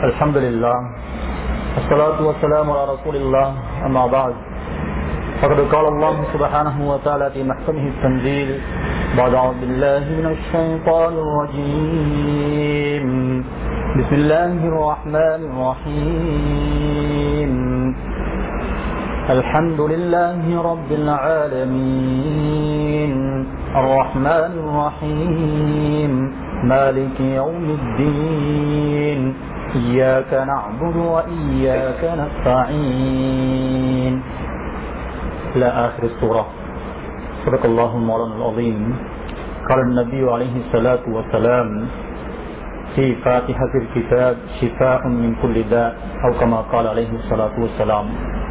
الحمد لله الصلاة والسلام على رسول الله أما بعد فقد قال الله سبحانه وتعالى في محكمه التنزيل بعد أعوذ بالله من الشيطان الرجيم بسم الله الرحمن الرحيم الحمد لله رب العالمين الرحمن الرحيم مالك يوم الدين إياك نعبد وإياك نستعين إلى آخر السورة صدق الله مولانا العظيم قال النبي عليه الصلاة والسلام في فاتحة الكتاب شفاء من كل داء أو كما قال عليه الصلاة والسلام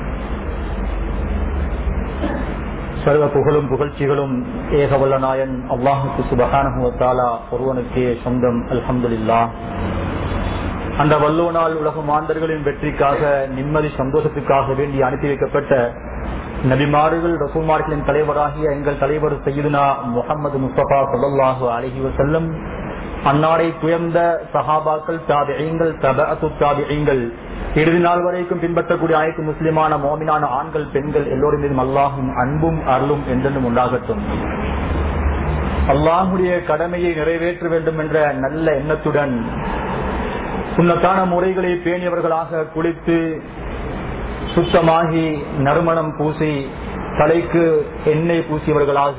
சர்வ புகழும் புகழ்ச்சிகளும் ஏகவல்ல நாயன் அல்லாஹுக்கு சுபகானுவத்தாலா ஒருவனுக்கே சொந்தம் அல்ஹம்துலில்லா அந்த வல்லோனால் உலக மாந்தர்களின் வெற்றிக்காக நிம்மதி சந்தோஷத்துக்காக வேண்டி அனுப்பி வைக்கப்பட்ட நபிமார்கள் ரசூமார்களின் தலைவராகிய எங்கள் தலைவர் சையதுனா முகமது முஸ்தபா சல்லாஹு அலஹி வசல்லம் அந்நாடை துயர்ந்த சஹாபாக்கள் தாபியங்கள் தபஅத்து தாபியங்கள் இறுதி நாள் வரைக்கும் பின்பற்றக்கூடிய அனைத்து முஸ்லிமான மோமினான ஆண்கள் பெண்கள் எல்லோரும் மீதும் அல்லாஹும் அன்பும் அருளும் என்றென்றும் உண்டாகட்டும் அல்லாஹுடைய கடமையை நிறைவேற்ற வேண்டும் என்ற நல்ல எண்ணத்துடன் சுண்ணத்தான முறைகளை பேணியவர்களாக குளித்து சுத்தமாகி நறுமணம் பூசி தலைக்கு எண்ணெய் பூசியவர்களாக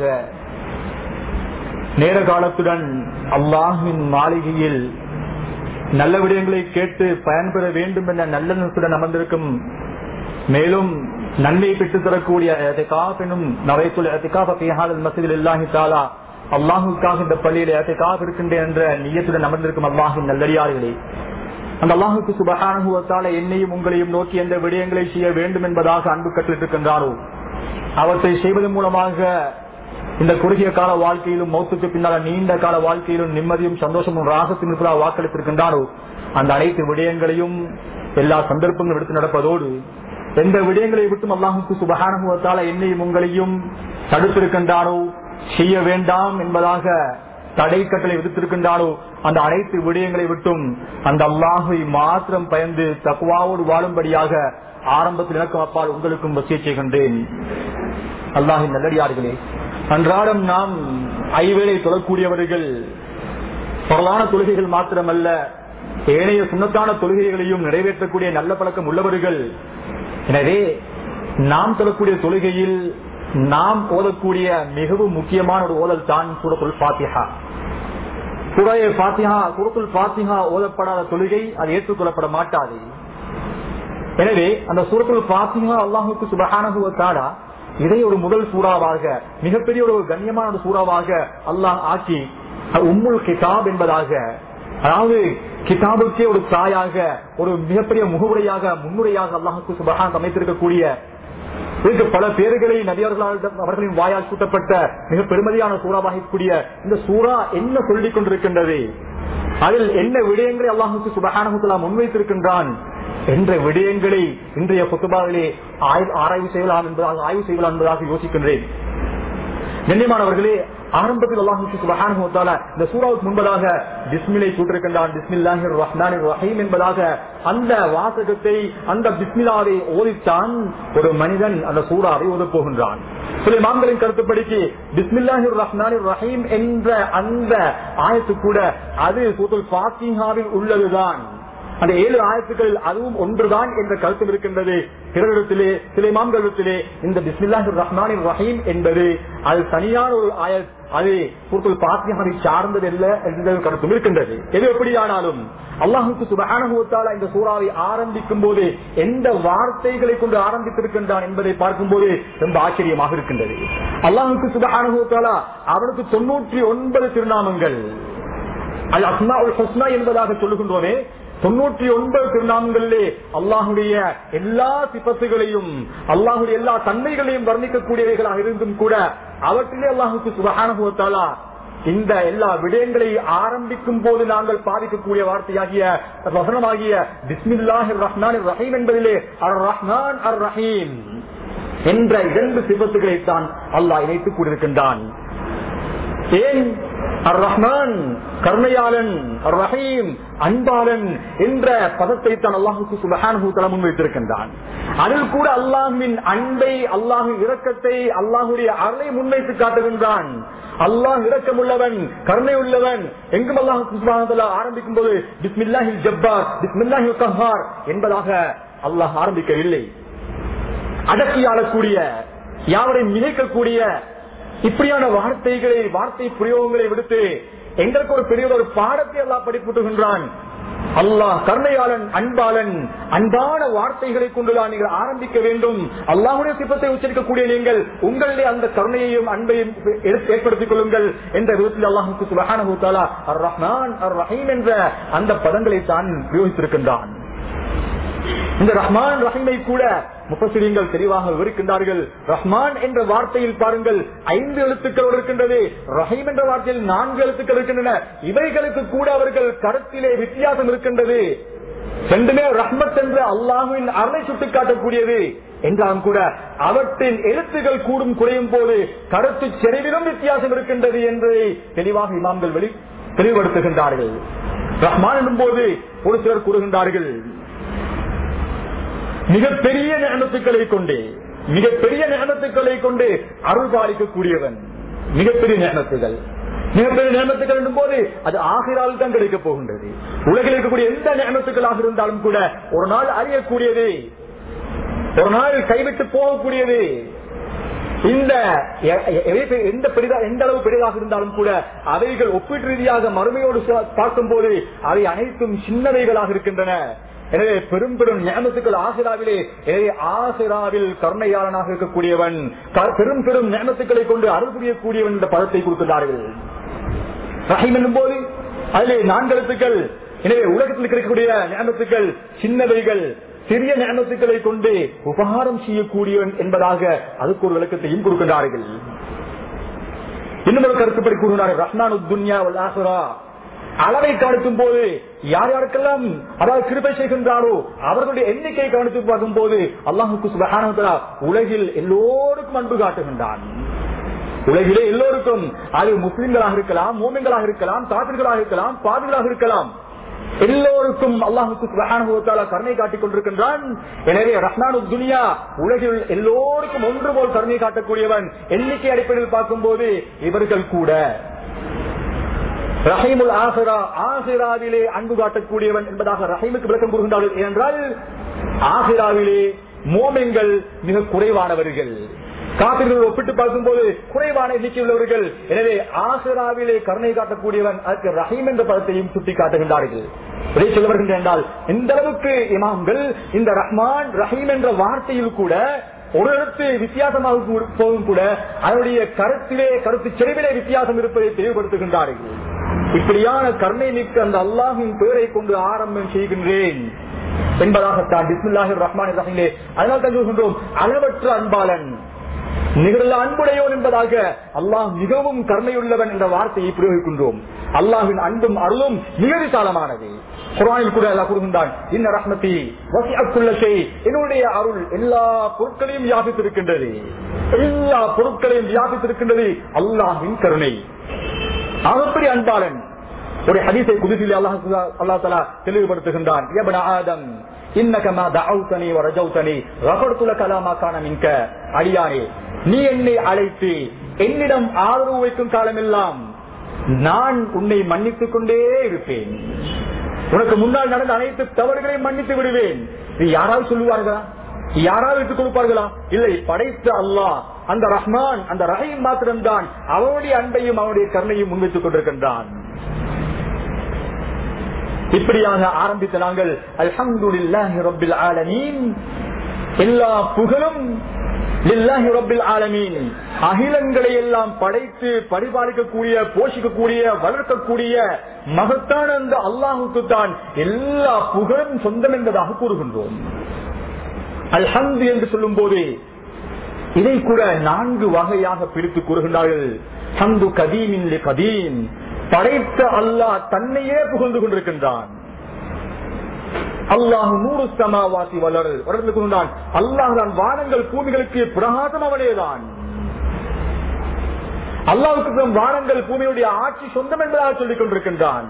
நேர காலத்துடன் அல்லாஹின் மாளிகையில் நல்ல விடயங்களை கேட்டு பயன்பெற வேண்டும் என்ற நல்லெண்ணத்துடன் அமர்ந்திருக்கும் மேலும் நன்மை பெற்றுத் தரக்கூடிய எனும் நவைத்துள் மசதில் இல்லாஹி தாலா அல்லாஹுக்காக இந்த பள்ளியில் ஏத்தைக்காக இருக்கின்றேன் என்ற நீயத்துடன் அமர்ந்திருக்கும் அல்லாஹின் நல்லடியார்களே அந்த அல்லாஹுக்கு சுபகானுவத்தால என்னையும் உங்களையும் நோக்கி எந்த விடயங்களை செய்ய வேண்டும் என்பதாக அன்பு கற்றிருக்கின்றாரோ அவற்றை செய்வதன் மூலமாக இந்த குறுகிய கால வாழ்க்கையிலும் மௌத்துக்கு பின்னால நீண்ட கால வாழ்க்கையிலும் நிம்மதியும் சந்தோஷமும் ராகத்தின் இருப்பதாக வாக்களித்திருக்கின்றாரோ அந்த அனைத்து விடயங்களையும் எல்லா சந்தர்ப்பங்களும் எடுத்து நடப்பதோடு எந்த விடயங்களை விட்டும் அல்லாஹுக்கு சுபகானுவத்தால என்னையும் உங்களையும் தடுத்திருக்கின்றாரோ செய்ய வேண்டாம் என்பதாக தடை கட்டளை விதித்திருக்கின்றாலோ அந்த அனைத்து விடயங்களை விட்டும் அந்த அல்லாஹை மாத்திரம் பயந்து தக்குவாவோடு வாழும்படியாக ஆரம்பத்தில் எனக்கும் அப்பால் உங்களுக்கும் வசிய செய்கின்றேன் அல்லாஹின் நல்லடியார்களே அன்றாடம் நாம் ஐவேளை தொழக்கூடியவர்கள் பரவான தொழுகைகள் மாத்திரமல்ல ஏனைய சுண்ணத்தான தொழுகைகளையும் நிறைவேற்றக்கூடிய நல்ல பழக்கம் உள்ளவர்கள் எனவே நாம் தொழக்கூடிய தொழுகையில் நாம் ஓதக்கூடிய மிகவும் முக்கியமான ஒரு ஓதல் தான் சூரத்துல் பாத்திஹா சுரைய பாத்திஹா சூரத்துல் பாத்திஹா ஓதப்படாத தொழுகை அது ஏற்றுக்கொள்ளப்பட மாட்டாது எனவே அந்த சூரத்துல் பாத்திஹா அல்லாஹுக்கு சுபகானுவத்தாடா இதை ஒரு முதல் சூறாவாக மிகப்பெரிய ஒரு கண்ணியமான ஒரு சூறாவாக அல்லாஹ் ஆக்கி உம்முல் கிதாப் என்பதாக அதாவது கிதாபுக்கே ஒரு தாயாக ஒரு மிகப்பெரிய முகவுரையாக முன்னுரையாக அல்லாஹுக்கு சுபகான் அமைத்திருக்கக்கூடிய இதுக்கு பல பேர்களை நபியர்களால் அவர்களின் வாயால் சூட்டப்பட்ட மிக பெருமதியான சூறாவாக கூடிய இந்த சூறா என்ன சொல்லிக் கொண்டிருக்கின்றது அதில் என்ன விடயங்களை அல்லாஹுக்கு சுபகானகுலா முன்வைத்திருக்கின்றான் என்ற விடயங்களை இன்றைய புத்தபாவிலே ஆராய்வு செய்யலாம் என்பதாக ஆய்வு செய்யலாம் என்பதாக யோசிக்கின்றேன் கண்ணியமானவர்களே ஆரம்பத்தில் அல்லாஹுக்கு சுபஹானுவத்தால இந்த சூறாவுக்கு முன்பதாக பிஸ்மிலை சூட்டிருக்கின்றான் பிஸ்மில்லாஹி ரஹ்மான் ரஹீம் என்பதாக அந்த வாசகத்தை அந்த பிஸ்மிலாவை ஓதித்தான் ஒரு மனிதன் அந்த சூறாவை ஓதப் போகின்றான் சில மாம்களின் கருத்துப்படிக்கு பிஸ்மில்லாஹி ரஹ்மான் ரஹீம் என்ற அந்த ஆயத்து கூட அது சூத்துல் பாத்திஹாவில் உள்ளதுதான் அந்த ஏழு ஆயத்துக்களில் அதுவும் ஒன்றுதான் என்ற கருத்து இருக்கின்றது பிறரிடத்திலே சில இமாம்களிடத்திலே இந்த பிஸ்மில்லாஹி ரஹ்மான் ரஹீம் என்பது அது தனியான ஒரு ஆய அது குருத்துல் பாத்தியாவை சார்ந்தது அல்ல என்ற கருத்தும் இருக்கின்றது எது எப்படியானாலும் அல்லாஹுக்கு சுபகானுவத்தால இந்த சூறாவை ஆரம்பிக்கும் போது எந்த வார்த்தைகளை கொண்டு ஆரம்பித்திருக்கின்றான் என்பதை பார்க்கும் போது ரொம்ப ஆச்சரியமாக இருக்கின்றது அல்லாஹுக்கு சுபகானுவத்தாலா அவனுக்கு தொன்னூற்றி ஒன்பது திருநாமங்கள் அது அஸ்மா உல் ஹஸ்னா என்பதாக சொல்லுகின்றோமே தொண்ணூற்றி ஒன்பது திருநாமங்களிலே அல்லாஹுடைய எல்லா சிப்பத்துகளையும் அல்லாஹுடைய எல்லா தன்மைகளையும் வர்ணிக்கக்கூடியவைகளாக இருந்தும் கூட அவற்றிலே அல்லாஹுக்கு சுபகானுபவத்தாலா இந்த எல்லா விடயங்களை ஆரம்பிக்கும் போது நாங்கள் பாதிக்கக்கூடிய வார்த்தையாகிய வசனமாகிய பிஸ்மில்லாஹி ரஹ்மான் ரஹீம் என்பதிலே அர் ரஹ்மான் அர் ரஹீம் என்ற இரண்டு சிபத்துகளைத்தான் அல்லாஹ் இணைத்துக் கூறியிருக்கின்றான் ஏன் அர் ரஹ்மான் கருணையாளன் அர் ரஹீம் அன்பாளன் என்ற பதத்தை தான் அல்லாஹுக்கு சுபஹானஹு தஆலா முன்வைத்திருக்கின்றான் அதில் கூட அல்லாஹ்வின் அன்பை அல்லாஹின் இரக்கத்தை அல்லாஹுடைய அருளை முன்வைத்து காட்டுகின்றான் அல்லாஹ் இரக்கமுள்ளவன் கருணை உள்ளவன் எங்கும் அல்லாஹுக்கு சுப்ஹானஹு வ தஆலா ஆரம்பிக்கும் போது பிஸ்மில்லாஹில் ஜப்பார் பிஸ்மில்லாஹில் கஹார் என்பதாக அல்லாஹ் ஆரம்பிக்கவில்லை அடக்கி ஆளக்கூடிய யாவரையும் மிகைக்கக்கூடிய இப்படியான வார்த்தைகளை வார்த்தை பிரயோகங்களை விடுத்து எங்களுக்கு ஒரு பெரிய ஒரு பாடத்தை எல்லாம் படிப்புட்டுகின்றான் அல்லாஹ் கருணையாளன் அன்பாளன் அன்பான வார்த்தைகளை கொண்டுதான் நீங்கள் ஆரம்பிக்க வேண்டும் அல்லாஹுடைய சிப்பத்தை உச்சரிக்கக்கூடிய நீங்கள் உங்களுடைய அந்த கருணையையும் அன்பையும் எடுத்து ஏற்படுத்திக் கொள்ளுங்கள் என்ற விதத்தில் அல்லாஹுக்கு சுபஹானஹு தஆலா அர் ரஹ்மான் அர் ரஹீம் என்ற அந்த பதங்களை தான் பிரயோகித்திருக்கின்றான் இந்த ரஹ்மான் ரஹீமை கூட முப்பசிரியங்கள் தெளிவாக விவரிக்கின்றார்கள் ரஹ்மான் என்ற வார்த்தையில் பாருங்கள் ஐந்து எழுத்துக்கள் இருக்கின்றது ரஹீம் என்ற வார்த்தையில் நான்கு எழுத்துக்கள் இருக்கின்றன இவைகளுக்கு கூட அவர்கள் கருத்திலே வித்தியாசம் இருக்கின்றது ரெண்டுமே ரஹ்மத் என்ற அல்லாஹுவின் அருளை சுட்டிக்காட்டக்கூடியது என்றாலும் கூட அவற்றின் எழுத்துக்கள் கூடும் குறையும் போது கருத்து செறிவிலும் வித்தியாசம் இருக்கின்றது என்று தெளிவாக இமாம்கள் வெளி தெளிவுபடுத்துகின்றார்கள் ரஹ்மான் என்னும் போது ஒரு சிலர் கூறுகின்றார்கள் மிகப்பெரிய ஞானத்துக்களை கொண்டு மிகப்பெரிய ஞானத்துக்களை கொண்டு அருள் பாலிக்கக்கூடியவன் மிகப்பெரிய ஞானத்துகள் மிகப்பெரிய நியமத்துக்கள் என்னும் போது அது ஆகிறால் தான் கிடைக்க போகின்றது உலகில் இருக்கக்கூடிய எந்த நியமத்துக்களாக இருந்தாலும் கூட ஒரு நாள் அறியக்கூடியது ஒரு நாள் கைவிட்டு போகக்கூடியது இந்த எ- எ- எவை- எந்த பெரிதா எந்த அளவு பெரிதாக இருந்தாலும் கூட அவைகள் ஒப்பீட்டு ரீதியாக மறுமையோடு ச- பார்க்கும்போது அவை அனைத்தும் சின்னவைகளாக இருக்கின்றன எனவே பெரும் பெரும் ஞானத்துக்கள் ஆசிராவிலே எனவே ஆசிராவில் கருணையாளனாக இருக்கக்கூடியவன் க- பெரும் பெரும் ஞானத்துக்களை கொண்டு அருள் புரியக்கூடியவன் என்ற பதத்தை கொடுக்கிறார்கள் ரஹீம் என்னும் போது அதிலே நான்கு எழுத்துக்கள் எனவே உலகத்தில் கிடைக்கக்கூடிய ஞானத்துக்கள் சின்னவைகள் சிறிய ஞானத்துக்களை கொண்டு உபகாரம் செய்யக்கூடியவன் என்பதாக அதுக்கு ஒரு விளக்கத்தையும் கொடுக்கின்றார்கள் இன்னும் ஒரு கருத்துப்படி கூறுகிறார்கள் ரஹ்மானு துன்யா வல் ஆஹிரா அளவை கவனிக்கும் போது யார் யாருக்கெல்லாம் அதாவது கிருபை செய்கின்றாரோ அவர்களுடைய எண்ணிக்கை கவனித்து பார்க்கும் போது அல்லாஹுக்கு சுபஹானஹு வ தஆலா உலகில் எல்லோருக்கும் அன்பு காட்டுகின்றான் உலகிலே எல்லோருக்கும் அது முஸ்லிம்களாக இருக்கலாம் மோமின்களாக இருக்கலாம் காப்பிர்களாக இருக்கலாம் பாதிகளாக இருக்கலாம் எல்லோருக்கும் அல்லாஹுக்கு சுப்ஹானஹு வ தஆலா கருணை காட்டிக் கொண்டிருக்கின்றான் எனவே ரஹ்மானு துனியா உலகில் எல்லோருக்கும் ஒன்று போல் கருணை காட்டக்கூடியவன் எண்ணிக்கை அடிப்படையில் பார்க்கும்போது இவர்கள் கூட ரஹீமுல் ஆசிரா ஆசிராவிலே அன்பு காட்டக்கூடியவன் என்பதாக ரஹீமுக்கு விளக்கம் கூறுகின்றார்கள் ஏனென்றால் ஆசிராவிலே மோமென்கள் மிக குறைவானவர்கள் காப்பிர்கள் ஒப்பிட்டு பார்க்கும்போது குறைவான எண்ணிக்கை உள்ளவர்கள் எனவே ஆசிராவிலே கருணை காட்டக்கூடியவன் அதற்கு ரஹீம் என்ற பதத்தையும் சுட்டி காட்டுகின்றார்கள் இதை சொல்ல வருகின்றேன் என்றால் இந்த அளவுக்கு இமாம்கள் இந்த ரஹ்மான் ரஹீம் என்ற வார்த்தையில் கூட ஒரு இடத்து வித்தியாசமாக கூ- போகும் கூட அதனுடைய கருத்திலே கருத்து செறிவிலே வித்தியாசம் இருப்பதை தெளிவுபடுத்துகின்றார்கள் இப்படியான கருணை மிக்க அந்த அல்லாஹின் பெயரை கொண்டு ஆரம்பம் செய்கின்றேன் என்பதாகத்தான் பிஸ்மில்லாஹிர் ரஹ்மான் ரஹீலே அதனால் தான் சொல்கின்றோம் அளவற்ற அன்பாளன் நிகழ்ல அன்புடையோன் என்பதாக அல்லாஹ் மிகவும் கருணையுள்ளவன் என்ற வார்த்தையை பிரயோகிக்கின்றோம் அல்லாஹின் அன்பும் அருளும் மிக விசாலமானது குரானில் கூட அல்லாஹ் கூறுகின்றான் இன்ன ரஹ்மதி வசிஅத்துள்ள ஷை என்னுடைய அருள் எல்லா பொருட்களையும் வியாபித்திருக்கின்றது எல்லா பொருட்களையும் வியாபித்திருக்கின்றது அல்லாஹின் கருணை அவப்படி அன்பாளன் ஒரு ஹதீஸை குதிசில் அல்லாஹ் அல்லா தலா தெளிவுபடுத்துகின்றான் யப்ன ஆதம் இன்னக மா தஅவுதனி வ ரஜௌதனி கஃபர்து லக லா மா கான மின்க அடியானே நீ என்னை அழைத்து என்னிடம் ஆதரவு வைக்கும் காலமெல்லாம் நான் உன்னை மன்னித்துக் கொண்டே இருப்பேன் உனக்கு முன்னால் நடந்த அனைத்து தவறுகளையும் மன்னித்து விடுவேன் இது யாராவது சொல்லுவார்களா யாராவது விட்டுக் கொடுப்பார்களா இல்லை படைத்த அல்லாஹ் அந்த ரஹ்மான் அந்த ரஹீம் மாத்திரம்தான் அவனுடைய அன்பையும் அவனுடைய கருணையும் முன்வைத்துக் கொண்டிருக்கின்றான் இப்படியாக ஆரம்பித்த நாங்கள் அல்ஹம்துலில்லாஹி ரப்பில் ஆலமீன் எல்லா புகழும் லில்லாஹி ரப்பில் ஆலமீன் அகிலங்களை எல்லாம் படைத்து பரிபாலிக்கக்கூடிய போஷிக்கக்கூடிய வளர்க்கக்கூடிய மகத்தான அந்த அல்லாஹுக்கு தான் எல்லா புகழும் சொந்தம் என்பதாக கூறுகின்றோம் அல்ஹம்து என்று சொல்லும் போதே இதை கூட நான்கு வகையாக பிரித்து கூறுகின்றார்கள் ஹந்து கதீமின் லி கதீம் படைத்த அல்லாஹ் தன்னையே புகழ்ந்து கொண்டிருக்கின்றான் அல்லாஹ் நூறு சமாவாசி வளர் வளர்ந்து கொண்டான் அல்லாஹ் தான் வானங்கள் பூமிகளுக்கு பிரகாசம் அவனேதான் அல்லாவுக்கு வானங்கள் பூமியுடைய ஆட்சி சொந்தம் என்பதாக சொல்லிக் கொண்டிருக்கின்றான்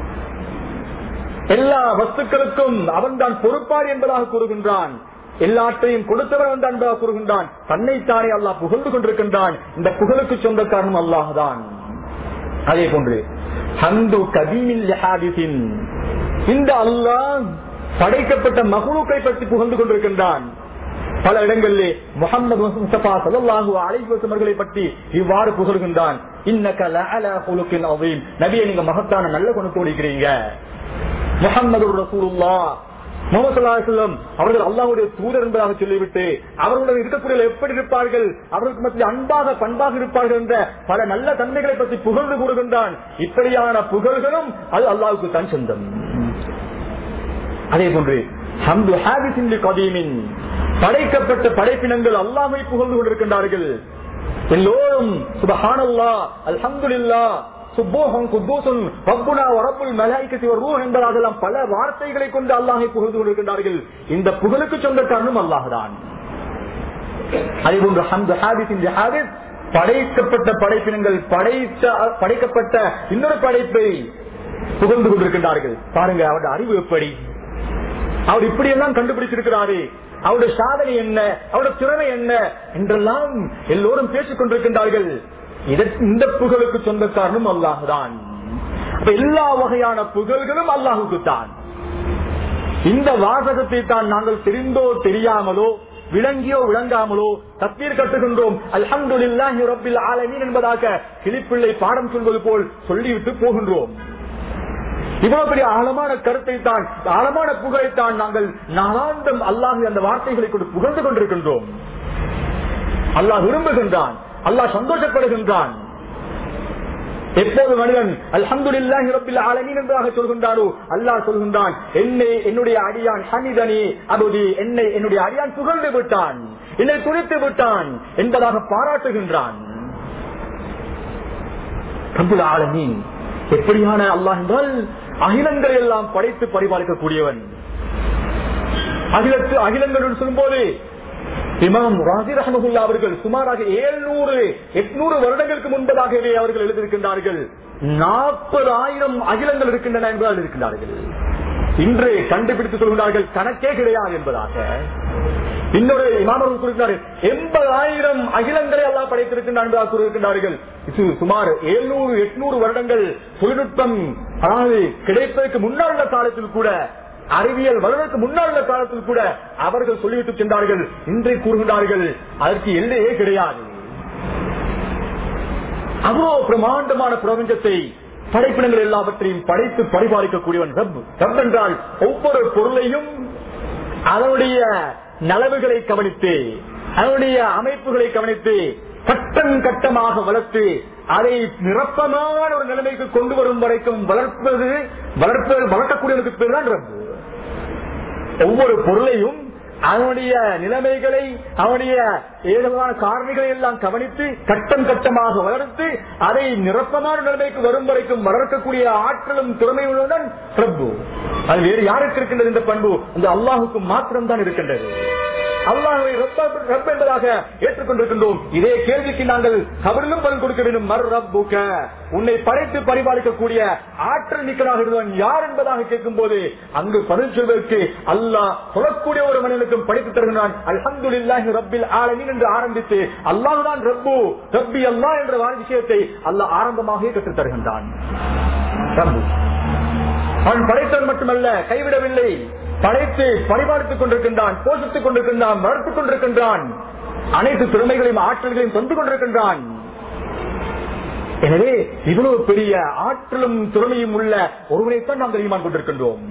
எல்லா வஸ்துக்களுக்கும் அவன் தான் பொறுப்பார் என்பதாக கூறுகின்றான் எல்லாற்றையும் கொடுத்தவர் அவன் தான் என்பதாக கூறுகின்றான் தன்னைத்தானே அல்லாஹ் புகழ்ந்து கொண்டிருக்கின்றான் இந்த புகழுக்கு சொந்தக்காரனும் அல்லாஹ் தான் அதே போன்று ஹந்து கதீமில் ஹாதிசின் இந்த அல்லாஹ் படைக்கப்பட்ட மகுழுக்கை பற்றி புகழ்ந்து கொண்டிருக்கின்றான் பல இடங்களிலே முகமது முஸ்தபா சல்லாஹூ அலைவசமர்களை பற்றி இவ்வாறு புகழ்கின்றான் இன்னக்க லஅலா குலுக்கின் அவீம் நபியை நீங்க மகத்தான நல்ல குணத்தோடு இருக்கிறீங்க முகமது ரசூலுல்லா முகமது ஸல்லல்லாஹு அலைஹி வஸல்லம் அவர்கள் அல்லாஹ்வுடைய தூதர் என்பதாக சொல்லிவிட்டு அவர்களுடன் இருக்கக்கூடிய எப்படி இருப்பார்கள் அவர்களுக்கு மத்தியில் அன்பாக பண்பாக இருப்பார்கள் என்ற பல நல்ல தன்மைகளை பற்றி புகழ்ந்து கூறுகின்றான் இப்படியான புகழ்களும் அது அல்லாஹ்வுக்கு தான் சொந்தம் அதே போன்று ஹம்து ஹாபிசின் கதீமின் படைக்கப்பட்ட படைப்பினங்கள் அல்லாமை புகழ்ந்து கொண்டிருக்கின்றார்கள் எல்லோரும் சுபஹானல்லா அல்ஹம்துலில்லா சுப்போகம் குத்தூசுன் ரப்புனா வரப்புல் மலாய்க்கத்தி ரூ என்பதாகலாம் பல வார்த்தைகளை கொண்டு அல்லாஹை புகழ்ந்து கொண்டிருக்கின்றார்கள் இந்த புகழுக்கு சொந்த காரணம் அல்லாஹ்தான் அதே போன்று ஹம்து ஹாபிசின் ஹாபிஸ் படைக்கப்பட்ட படைப்பினங்கள் படைத்த படைக்கப்பட்ட இன்னொரு படைப்பை புகழ்ந்து கொண்டிருக்கின்றார்கள் பாருங்க அவருடைய அறிவு எப்படி அவர் இப்படி எல்லாம் கண்டுபிடிச்சிருக்கிறாரு அவருடைய சாதனை என்ன அவருடைய திறமை என்ன என்றெல்லாம் எல்லோரும் பேசிக் கொண்டிருக்கின்றார்கள் இதற்கு இந்த புகழுக்கு சொந்த காரணம் அல்லாஹுதான் அப்ப எல்லா வகையான புகழ்களும் அல்லாஹுக்கு தான் இந்த வாசகத்தை தான் நாங்கள் தெரிந்தோ தெரியாமலோ விளங்கியோ விளங்காமலோ தப்பீர் கட்டுகின்றோம் அல்ஹம்துலில்லாஹி ரப்பில் ஆலமீன் என்பதாக கிளிப்பிள்ளை பாடம் சொல்வது போல் சொல்லிவிட்டு போகின்றோம் இவ்வளவு பெரிய ஆழமான கருத்தை தான் ஆழமான புகழைத்தான் நாங்கள் நாளாந்தம் அல்லாஹ் அந்த வார்த்தைகளை கொண்டு புகழ்ந்து கொண்டிருக்கின்றோம் அல்லாஹ் விரும்புகின்றான் அல்லாஹ் சந்தோஷப்படுகின்றான் எப்போது மனிதன் அல்ஹம்துலில்லாஹி ரப்பில் ஆலமீன் என்பதாக சொல்கின்றாரோ அல்லாஹ் சொல்கின்றான் என்னை என்னுடைய அடியான் ஹமிதனி அபுதி என்னை என்னுடைய அடியான் புகழ்ந்து விட்டான் என்னை துணித்து விட்டான் என்பதாக பாராட்டுகின்றான் ரப்புல் ஆலமீன் எப்படியான அல்லாஹ் என்றால் அகிலங்களை எல்லாம் படைத்து பரிபாலிக்கக்கூடியவன் அகிலத்து அகிலங்கள் சொல்லும்போது இமாம் ராஜி ரஹமகுல்லா அவர்கள் சுமாராக ஏழ்நூறு எட்நூறு வருடங்களுக்கு முன்பதாகவே அவர்கள் எழுதியிருக்கின்றார்கள் நாற்பது ஆயிரம் அகிலங்கள் இருக்கின்றன என்பதால் இருக்கின்றார்கள் இன்று கண்டுபிடித்து சொல்கிறார்கள் கணக்கே கிடையாது என்பதாக இன்னொரு இமாமர்கள் கூறுகிறார் எண்பதாயிரம் அகிலங்களை எல்லாம் படைத்திருக்கின்றார் என்பதாக கூறியிருக்கின்றார்கள் இது சுமார் எழுநூறு எட்நூறு வருடங்கள் தொழில்நுட்பம் அதாவது கிடைப்பதற்கு முன்னால் உள்ள காலத்தில் கூட அறிவியல் வருவதற்கு முன்னால் உள்ள காலத்தில் கூட அவர்கள் சொல்லிவிட்டு சென்றார்கள் இன்றை கூறுகின்றார்கள் அதற்கு எல்லையே கிடையாது அவ்வளவு பிரமாண்டமான பிரபஞ்சத்தை படைப்பினங்கள் எல்லாவற்றையும் படைத்து பரிபாலிக்கக்கூடியவன் ரப் ரப் என்றால் ஒவ்வொரு பொருளையும் அதனுடைய நலவுகளை கவனித்து அதனுடைய அமைப்புகளை கவனித்து கட்டம் கட்டமாக வளர்த்து அதை நிரப்பமான ஒரு நிலைமைக்கு கொண்டு வரும் வரைக்கும் வளர்ப்பது வளர்ப்பது வளர்க்கக்கூடியவனுக்கு பேர் தான் ரப்பு ஒவ்வொரு பொருளையும் அவனுடைய நிலைமைகளை அவனுடைய ஏதுவான காரணிகளை எல்லாம் கவனித்து கட்டம் கட்டமாக வளர்த்து அதை நிரப்பமான நிலைமைக்கு வரும் வரைக்கும் வளர்க்கக்கூடிய ஆற்றலும் திறமையுடன் பிரபு அது வேறு யாருக்கு இருக்கின்றது இந்த பண்பு அந்த அல்லாஹுக்கு மாத்திரம் தான் இருக்கின்றது அல்லாஹுவை ரப் என்பதாக ஏற்றுக்கொண்டிருக்கின்றோம் இதே கேள்விக்கு நாங்கள் கபரிலும் பதில் கொடுக்க வேண்டும் மர் ரப்புக உன்னை படைத்து பரிபாலிக்கக்கூடிய ஆற்றல் மிக்கதாக இருந்தவன் யார் என்பதாக கேட்கும் போது அங்கு பதில் சொல்வதற்கு அல்லாஹ் சொல்லக்கூடிய ஒரு மனிதனுக்கும் படித்து தருகிறான் அல்ஹம்துலில்லாஹி ரப்பில் ஆலமீன் என்று ஆரம்பித்து அல்லாஹ்தான் ரப்பு ரப்பி அல்லாஹ் என்ற வார விஷயத்தை அல்லாஹ் ஆரம்பமாக கற்றுத் தருகின்றான் ரப்பு அவன் படைத்தவன் மட்டுமல்ல கைவிடவில்லை படைத்து பரிபாலித்துக் கொண்டிருக்கின்றான் போஷித்துக் கொண்டிருக்கின்றான் வளர்த்துக் கொண்டிருக்கின்றான் அனைத்து திறமைகளையும் ஆற்றல்களையும் தந்து கொண்டிருக்கின்றான் எனவே இவ்வளவு பெரிய ஆற்றலும் திறமையும் உள்ள ஒருவனைத்தான் நாம் தெரியுமா கொண்டிருக்கின்றோம்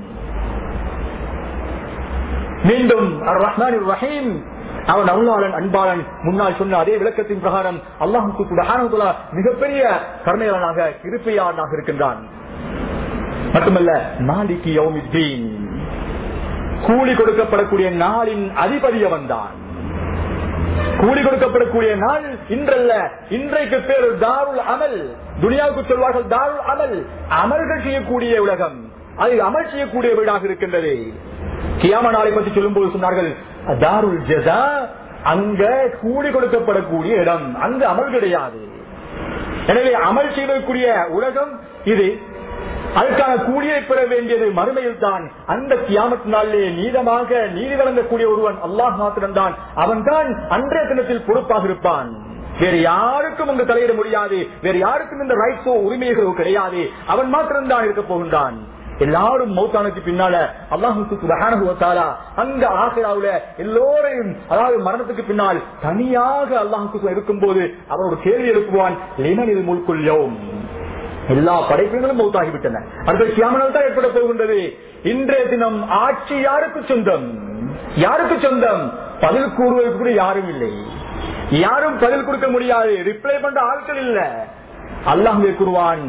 மீண்டும் அர் ரஹ்மான் ரஹீம் அவன் அருளாளன் அன்பாளன் முன்னால் சொன்ன அதே விளக்கத்தின் பிரகாரம் அல்லாஹுக்கு கூட மிகப்பெரிய கருணையாளனாக இருப்பையாளனாக இருக்கின்றான் மட்டுமல்ல மாலிகி யௌமித்தீன் கூலி கொடுக்கப்படக்கூடிய நாளின் அதிபதி அவன்தான் கூலி கொடுக்கப்படக்கூடிய நாள் இன்றல்ல இன்றைக்கு பேர் தாருல் அமல் துனியாவுக்கு சொல்வார்கள் தாருல் அமல் அமல்கள் செய்யக்கூடிய உலகம் அது அமல் செய்யக்கூடிய வீடாக இருக்கின்றது கியாம நாளை பற்றி சொல்லும் போது சொன்னார்கள் தாருல் ஜதா அங்க கூலி கொடுக்கப்படக்கூடிய இடம் அங்கு அமல் கிடையாது எனவே அமல் செய்வதற்குரிய உலகம் இது அதுக்கான கூலியை பெற வேண்டியது மறுமையில் தான் அந்த கியாமத்து நாளிலே நீதமாக நீதி வழங்கக்கூடிய ஒருவன் அல்லாஹ் மாத்திரம்தான் அவன் தான் அன்றைய தினத்தில் பொறுப்பாக இருப்பான் வேறு யாருக்கும் அங்கு தலையிட முடியாது வேறு யாருக்கும் இந்த ரைட்ஸோ உரிமைகளோ கிடையாது அவன் மாத்திரம்தான் இருக்க போகின்றான் எல்லாரும் மௌத்தானுக்கு பின்னால அல்லாஹுக்கு அங்க ஆசிராவுல எல்லோரையும் அதாவது மரணத்துக்கு பின்னால் தனியாக அல்லாஹுக்கு இருக்கும் போது அவர் ஒரு கேள்வி எழுப்புவான் லிமனில் முழுக்குள்யோம் எல்லா படைப்புகளும் மௌத்தாகிவிட்டன அடுத்த கியாமனால் தான் ஏற்பட போகின்றது இன்றைய தினம் ஆட்சி யாருக்கு சொந்தம் யாருக்கு சொந்தம் பதில் கூறுவதற்கு கூட யாரும் இல்லை யாரும் பதில் கொடுக்க முடியாது ரிப்ளை பண்ற ஆட்கள் இல்ல அல்லாஹே கூறுவான்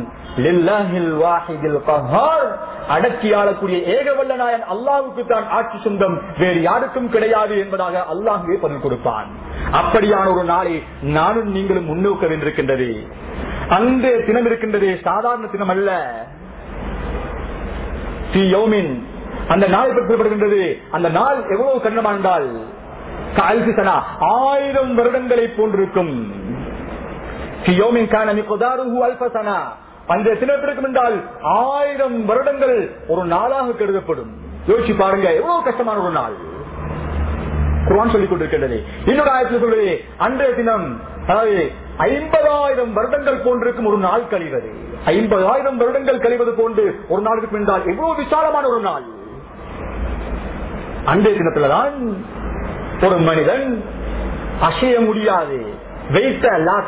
அடக்கி ஆளக்கூடிய ஏகவல்ல நாயன் அல்லாவுக்கு தான் ஆட்சி சொந்தம் வேறு யாருக்கும் கிடையாது என்பதாக அல்லாஹே பதில் கொடுப்பான் அப்படியான ஒரு நாளை நானும் நீங்களும் முன்னோக்க வேண்டியிருக்கின்றது அந்த தினம் இருக்கின்றது சாதாரண தினம் அல்ல அந்த நாள் பெற்றப்படுகின்றது அந்த நாள் எவ்வளவு கண்ணமாண்டால் ஆயிரம் வருடங்களை போன்றிருக்கும் அந்த தினத்திற்கும் என்றால் ஆயிரம் வருடங்கள் ஒரு நாளாக கருதப்படும் யோசிச்சு பாருங்க எவ்வளவு கஷ்டமான ஒரு நாள் குரான் சொல்லிக் கொண்டிருக்கின்றது இன்னொரு ஆயத்தில் சொல்றது அன்றைய தினம் அதாவது ஐம்பதாயிரம் வருடங்கள் போன்றிருக்கும் ஒரு நாள் கழிவது ஐம்பதாயிரம் வருடங்கள் கழிவது போன்று ஒரு நாளுக்கு பின்னால் எவ்வளவு விசாலமான ஒரு நாள் அன்றைய தினத்துலதான் ஒரு மனிதன் அசைய முடியாது வைத்த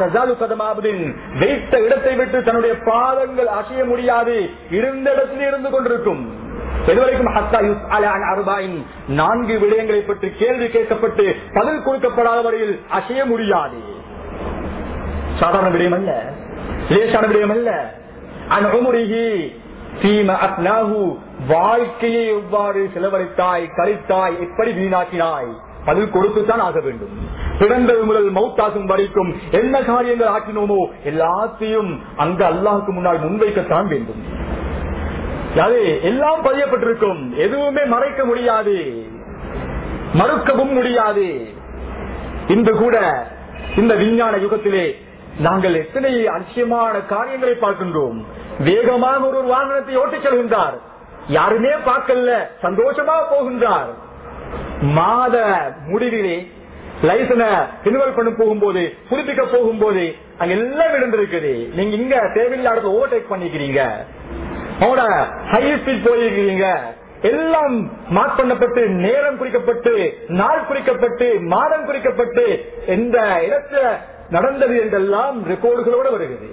வைத்த இடத்தை விட்டு தன்னுடைய பாதங்கள் அசைய முடியாது இருந்த இடத்தில் இருந்து கொண்டிருக்கும் இதுவரைக்கும் நான்கு விடயங்களை பற்றி கேள்வி கேட்கப்பட்டு பதில் கொடுக்கப்படாத வரையில் அசைய முடியாது சாதாரண விடயம் அல்ல லேசான விடயம் அல்ல அனுமுருகி தீம அத்னாஹு வாழ்க்கையை எவ்வாறு செலவழித்தாய் கழித்தாய் எப்படி வீணாக்கினாய் பதில் கொடுத்துத்தான் ஆக வேண்டும் பிறந்தது முதல் மௌத்தாகும் வரைக்கும் என்ன காரியங்கள் ஆக்கினோமோ எல்லாத்தையும் அங்க அல்லாஹுக்கு முன்னால் முன்வைக்கத்தான் வேண்டும் அது எல்லாம் பதியப்பட்டிருக்கும் எதுவுமே மறைக்க முடியாது மறுக்கவும் முடியாது இன்று கூட இந்த விஞ்ஞான யுகத்திலே நாங்கள் எத்தனை அதிசயமான காரியங்களை பார்க்கின்றோம் வேகமாக ஒரு வாகனத்தை ஓட்டிச் செல்கின்றார் யாருமே பார்க்கல சந்தோஷமா போகின்றார் மாத முடிவிலே லைசன ரினுவல் பண்ண போகும்போது புதுப்பிக்க போகும்போது அங்க எல்லாம் விழுந்திருக்குது நீங்க இங்க தேவையில்லாத ஓவர்டேக் பண்ணிக்கிறீங்க அவங்களோட ஹை ஸ்பீட் போயிருக்கிறீங்க எல்லாம் மார்க் பண்ணப்பட்டு நேரம் குறிக்கப்பட்டு நாள் குறிக்கப்பட்டு மாதம் குறிக்கப்பட்டு எந்த இடத்துல நடந்தது என்றெல்லாம் ரெக்கார்டுகளோடு வருகிறது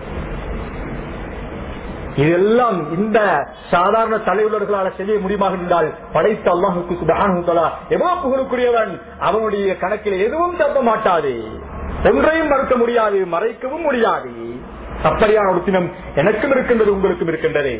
இதெல்லாம் இந்த சாதாரண தலைவர்களால் செய்ய முடியுமாக இருந்தால் படைத்த அல்லாஹுக்கு சுபஹானுத்தலா எவ்வளவு புகழுக்குரியவன் அவனுடைய கணக்கில் எதுவும் தப்ப மாட்டாது ஒன்றையும் மறுக்க முடியாது மறைக்கவும் முடியாது அப்படியான ஒரு தினம் எனக்கும் இருக்கின்றது உங்களுக்கும் இருக்கின்றது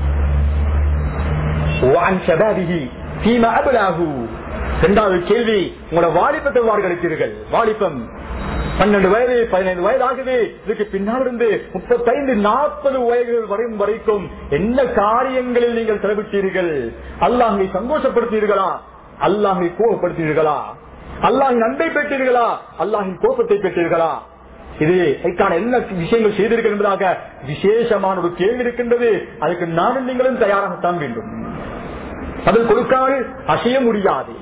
இரண்டாவது கேள்வி உங்களோட வாலிபத்தை வார்களுக்கிறீர்கள் வாலிபம் பன்னெண்டு வயது பதினைந்து வயது ஆகுது இதுக்கு பின்னால் இருந்து முப்பத்தைந்து நாற்பது வயதுகள் வரையும் வரைக்கும் என்ன காரியங்களில் நீங்கள் செலவிட்டீர்கள் அல்லாஹை சந்தோஷப்படுத்தீர்களா அல்லாஹை கோபப்படுத்தீர்களா அல்லாஹின் அன்பை பெற்றீர்களா அல்லாஹின் கோபத்தை பெற்றீர்களா இது இதற்கான என்ன விஷயங்கள் செய்தீர்கள் என்பதாக விசேஷமான ஒரு கேள்வி இருக்கின்றது அதுக்கு நானும் நீங்களும் தயாராகத்தான் வேண்டும் அதில் கொடுக்காமல் அசைய முடியாது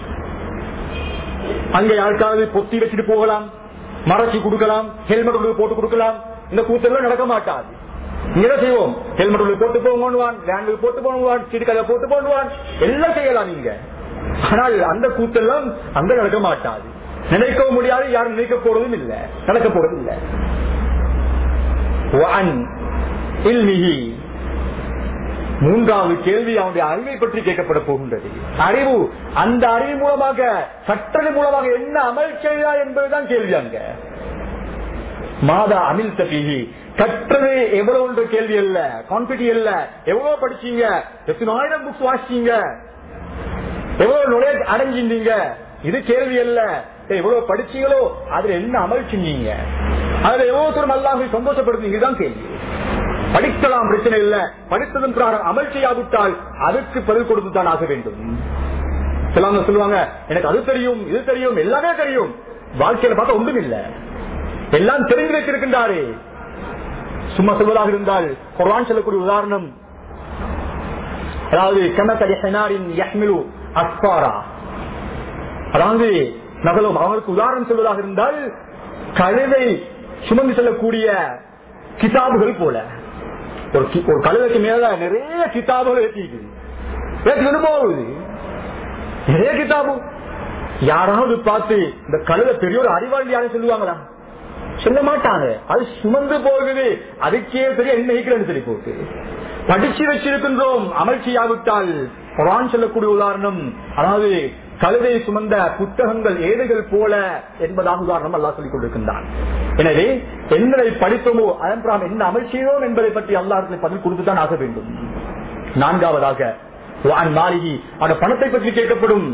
அங்க யாருக்காவது பொத்தி வச்சுட்டு போகலாம் மறைச்சி கொடுக்கலாம் ஹெல்மெட் போட்டு கொடுக்கலாம் இந்த கூத்தெல்லாம் நடக்க மாட்டாது என்ன செய்வோம் ஹெல்மெட் போட்டு போவான் வேன்ல போட்டு போவான் சிடிக்கதை போட்டு போடுவான் எல்லாம் செய்யலாம் நீங்க ஆனால் அந்த கூத்தெல்லாம் அங்க நடக்க மாட்டாது நினைக்கவும் முடியாது யாரும் நினைக்க போறதும் இல்ல நடக்க போறதும் இல்ல மூன்றாவது கேள்வி அவனுடைய அறிவை பற்றி கேட்கப்பட போகின்றது அறிவு அந்த அறிவு மூலமாக கற்றல் மூலமாக என்ன அமல் செய்தார் என்பதுதான் கேள்வி அங்க மாதா அமில் தபிஹி கற்றது எவ்வளவு என்ற கேள்வி அல்ல கான்பிட்டி அல்ல எவ்வளவு படிச்சீங்க எத்தனாயிரம் புக்ஸ் வாசிச்சீங்க எவ்வளவு நுழைய அடைஞ்சிருந்தீங்க இது கேள்வி அல்ல எவ்வளவு படிச்சீங்களோ அதுல என்ன அமல் செஞ்சீங்க அதுல எவ்வளவு தூரம் அல்லாஹை சந்தோஷப்படுத்தீங்க இதுதான் கேள்வி படிக்கலாம் பிரச்சனை இல்ல படித்ததன் பிரகாரம் அமல் செய்யாவிட்டால் அதுக்கு பதில் கொடுத்துதான் ஆக வேண்டும் சிலவங்க சொல்லுவாங்க எனக்கு அது தெரியும் இது தெரியும் எல்லாமே தெரியும் வாழ்க்கையில பார்த்தா ஒன்றும் இல்ல எல்லாம் தெரிஞ்சு வச்சிருக்கின்றாரு சும்மா சொல்வதாக இருந்தால் குர்ஆன் சொல்லக்கூடிய உதாரணம் அதாவது கமத்தடி ஹெனாரின் யஹ்மிலு அஸ்பாரா அதாவது நகலும் அவருக்கு உதாரணம் சொல்வதாக இருந்தால் கழுதை சுமந்து செல்லக்கூடிய கிதாபுகள் போல ஒரு கி- ஒரு கழுதைக்கு மேல நிறைய கிதாபுகள் ஏற்றிக்குது ஏற்றிக்கிட்டு போகுது நிறைய கிதாபு யாராவது பார்த்து இந்த கழுதை பெரிய ஒரு அறிவாளி யாரும் சொல்லுவாங்களா சொல்ல மாட்டாங்க அது சுமந்து போகுது அதுக்கே பெரிய என்ன சொல்லி போட்டு படிச்சு வச்சிருக்கின்றோம் அமல் செய்யாவிட்டால் குரான் சொல்லக்கூடிய உதாரணம் அதாவது கழுதை சுமந்த புத்தகங்கள் ஏடுகள் போல என்பதாக உதாரணம் அல்லாஹ் சொல்லிக் கொண்டிருக்கின்றான் எனவே என்னதை படித்தோமோ அதன் பிறகு என்ன அமல் செய்தோம் என்பதை பற்றி அல்லாஹ் பதில் கொடுத்துதான் ஆக வேண்டும் நான்காவதாக வான் மாளிகி அந்த பணத்தை பற்றி கேட்கப்படும்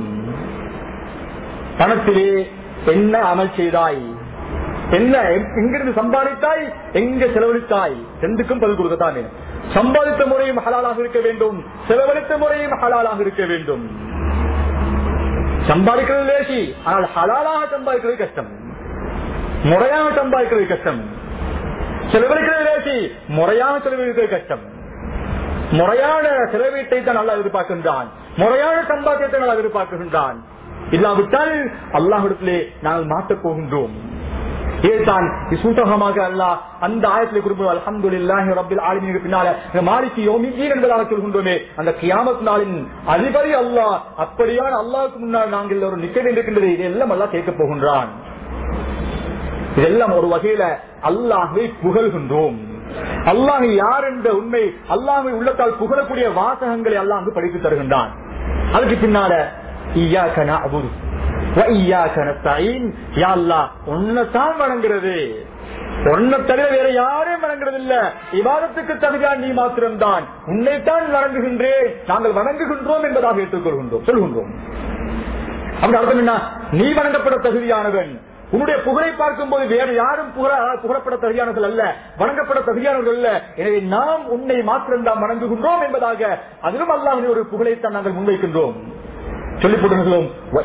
பணத்திலே என்ன அமல் செய்தாய் என்ன எங்- எங்கிருந்து சம்பாதித்தாய் எங்க செலவழித்தாய் ரெண்டுக்கும் பதில் கொடுக்கத்தான் வேணும் சம்பாதித்த முறையும் ஹலாலாக இருக்க வேண்டும் செலவழித்த முறையும் ஹலாலாக இருக்க வேண்டும் சம்பாதிக்கிறது லேசி ஆனால் ஹலாலாக சம்பாதிக்கிறது கஷ்டம் முறையாக சம்பாதிக்கிறது கஷ்டம் செலவழிக்கிறது லேசி முறையாக செலவழிக்கிறது கஷ்டம் முறையான செலவீட்டை தான் நல்லா எதிர்பார்க்கின்றான் முறையான சம்பாத்தியத்தை நல்லா எதிர்பார்க்கின்றான் இல்லாவிட்டால் அல்லாஹிடத்திலே நாங்கள் மாட்டப் போகின்றோம் ஏதான் சூட்டகமாக அல்லாஹ் அந்த ஆயத்திலே குறிப்பிடும் அல்ஹம்துலில்லாஹி ரப்பில் ஆலமீனுக்கு பின்னால இந்த மாலிக்கு யோமிதீன் என்பதாக சொல்கின்றோமே அந்த கியாமத் நாளின் அதிபதி அல்லாஹ் அப்படியான அல்லாஹ்வுக்கு முன்னால் நாங்கள் எல்லோரும் நிற்க வேண்டியிருக்கின்றது இதெல்லாம் அல்லாஹ் கேட்கப் போகின்றான் இதெல்லாம் ஒரு வகையில அல்லாஹை புகழ்கின்றோம் அல்லாஹ் யார் என்ற உண்மை அல்லாஹை உள்ளத்தால் புகழக்கூடிய வாசகங்களை அல்லாஹ் அங்கு படித்து தருகின்றான் அதுக்கு பின்னால ஈயாக்க நஅபுது வ ஈயாக்க நஸ்தஈன் யா அல்லாஹ் உன்னைத்தான் வணங்குறது உன்னை தவிர வேற யாரையும் வணங்குறது இல்ல இவாதத்துக்கு தகுதியான் நீ மாத்திரம்தான் உன்னைத்தான் வணங்குகின்றேன் நாங்கள் வணங்குகின்றோம் என்பதாக ஏற்றுக்கொள்கின்றோம் சொல்கின்றோம் அப்படி அர்த்தம் என்ன நீ வணங்கப்பட தகுதியானவன் உன்னுடைய புகழை பார்க்கும் போது வேறு யாரும் புகழ புகழப்பட தகுதியானவர்கள் அல்ல வணங்கப்பட தகுதியானவர்கள் அல்ல எனவே நாம் உன்னை மாத்திரம் தான் வணங்குகின்றோம் என்பதாக அதிலும் அல்லாஹின் ஒரு புகழைத்தான் நாங்கள் முன்வைக்கின்றோம் சொல்லிப் போடுகிறோம்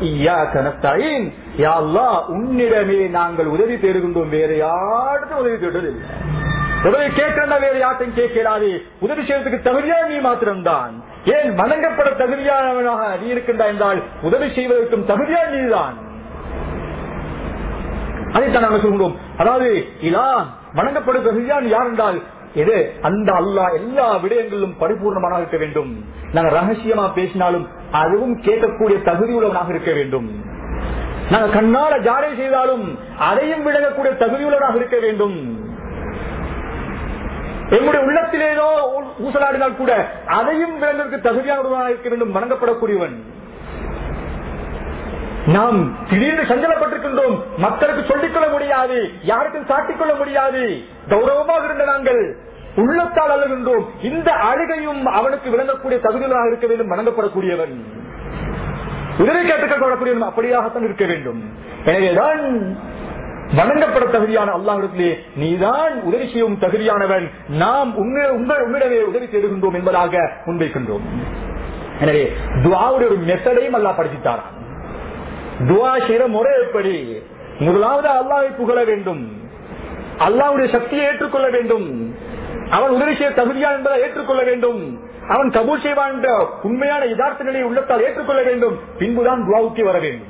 உன்னிடமே நாங்கள் உதவி தேடுகின்றோம் வேறு யாருக்கும் உதவி தேடுவதில்லை உதவி கேட்கிறா வேறு யார்ட்டும் கேட்கிறாது உதவி செய்வதற்கு தகுதியா நீ மாத்திரம்தான் ஏன் வணங்கப்பட தகுதியானவனாக நீ இருக்கின்றாய் என்றால் உதவி செய்வதற்கும் தகுதியா நீதான் அதைத்தான் நாங்கள் சொல்கிறோம் அதாவது இதா வணங்கப்படும் தகுதியான் யார் என்றால் எது அந்த அல்லாஹ் எல்லா விடயங்களிலும் பரிபூர்ணமாக இருக்க வேண்டும் நாங்கள் ரகசியமா பேசினாலும் அதுவும் கேட்கக்கூடிய தகுதி உள்ளவனாக இருக்க வேண்டும் நாங்கள் கண்ணால ஜாடை செய்தாலும் அதையும் விளங்கக்கூடிய தகுதியுள்ளவனாக இருக்க வேண்டும் எங்களுடைய உள்ளத்திலேதோ ஊசலாடினால் கூட அதையும் விளங்குவதற்கு தகுதியானவனாக இருக்க வேண்டும் வணங்கப்படக்கூடியவன் நாம் திடீர்னு சஞ்சலப்பட்டிருக்கின்றோம் மக்களுக்கு சொல்லிக்கொள்ள முடியாது யாருக்கும் சாட்டிக்கொள்ள முடியாது கௌரவமாக இருந்த நாங்கள் உள்ளத்தால் அழுகின்றோம் இந்த அழுகையும் அவனுக்கு விளங்கக்கூடிய தகுதிகளாக இருக்க வேண்டும் வணங்கப்படக்கூடியவன் உதவி கேட்டுக்கொள்ளக்கூடியவன் அப்படியாகத்தான் இருக்க வேண்டும் எனவேதான் வணங்கப்பட தகுதியான அல்லாஹிடத்திலே நீதான் உதவி செய்யும் தகுதியானவன் நாம் உங்கள் உங்களிடமே உதவி செய்துகின்றோம் என்பதாக முன்வைக்கின்றோம் எனவே துவாவுடைய ஒரு மெத்தடையும் அல்லாஹ் படிச்சுத்தாரான் துவா செய்யற முறை எப்படி முதலாவது அல்லாவை புகழ வேண்டும் அல்லாவுடைய சக்தியை ஏற்றுக்கொள்ள வேண்டும் அவன் உதவி செய்ய தகுதியா என்பதை ஏற்றுக்கொள்ள வேண்டும் அவன் கபூல் செய்வான் என்ற உண்மையான யதார்த்த நிலையை உள்ளத்தால் ஏற்றுக்கொள்ள வேண்டும் பின்புதான் துவாவுக்கு வர வேண்டும்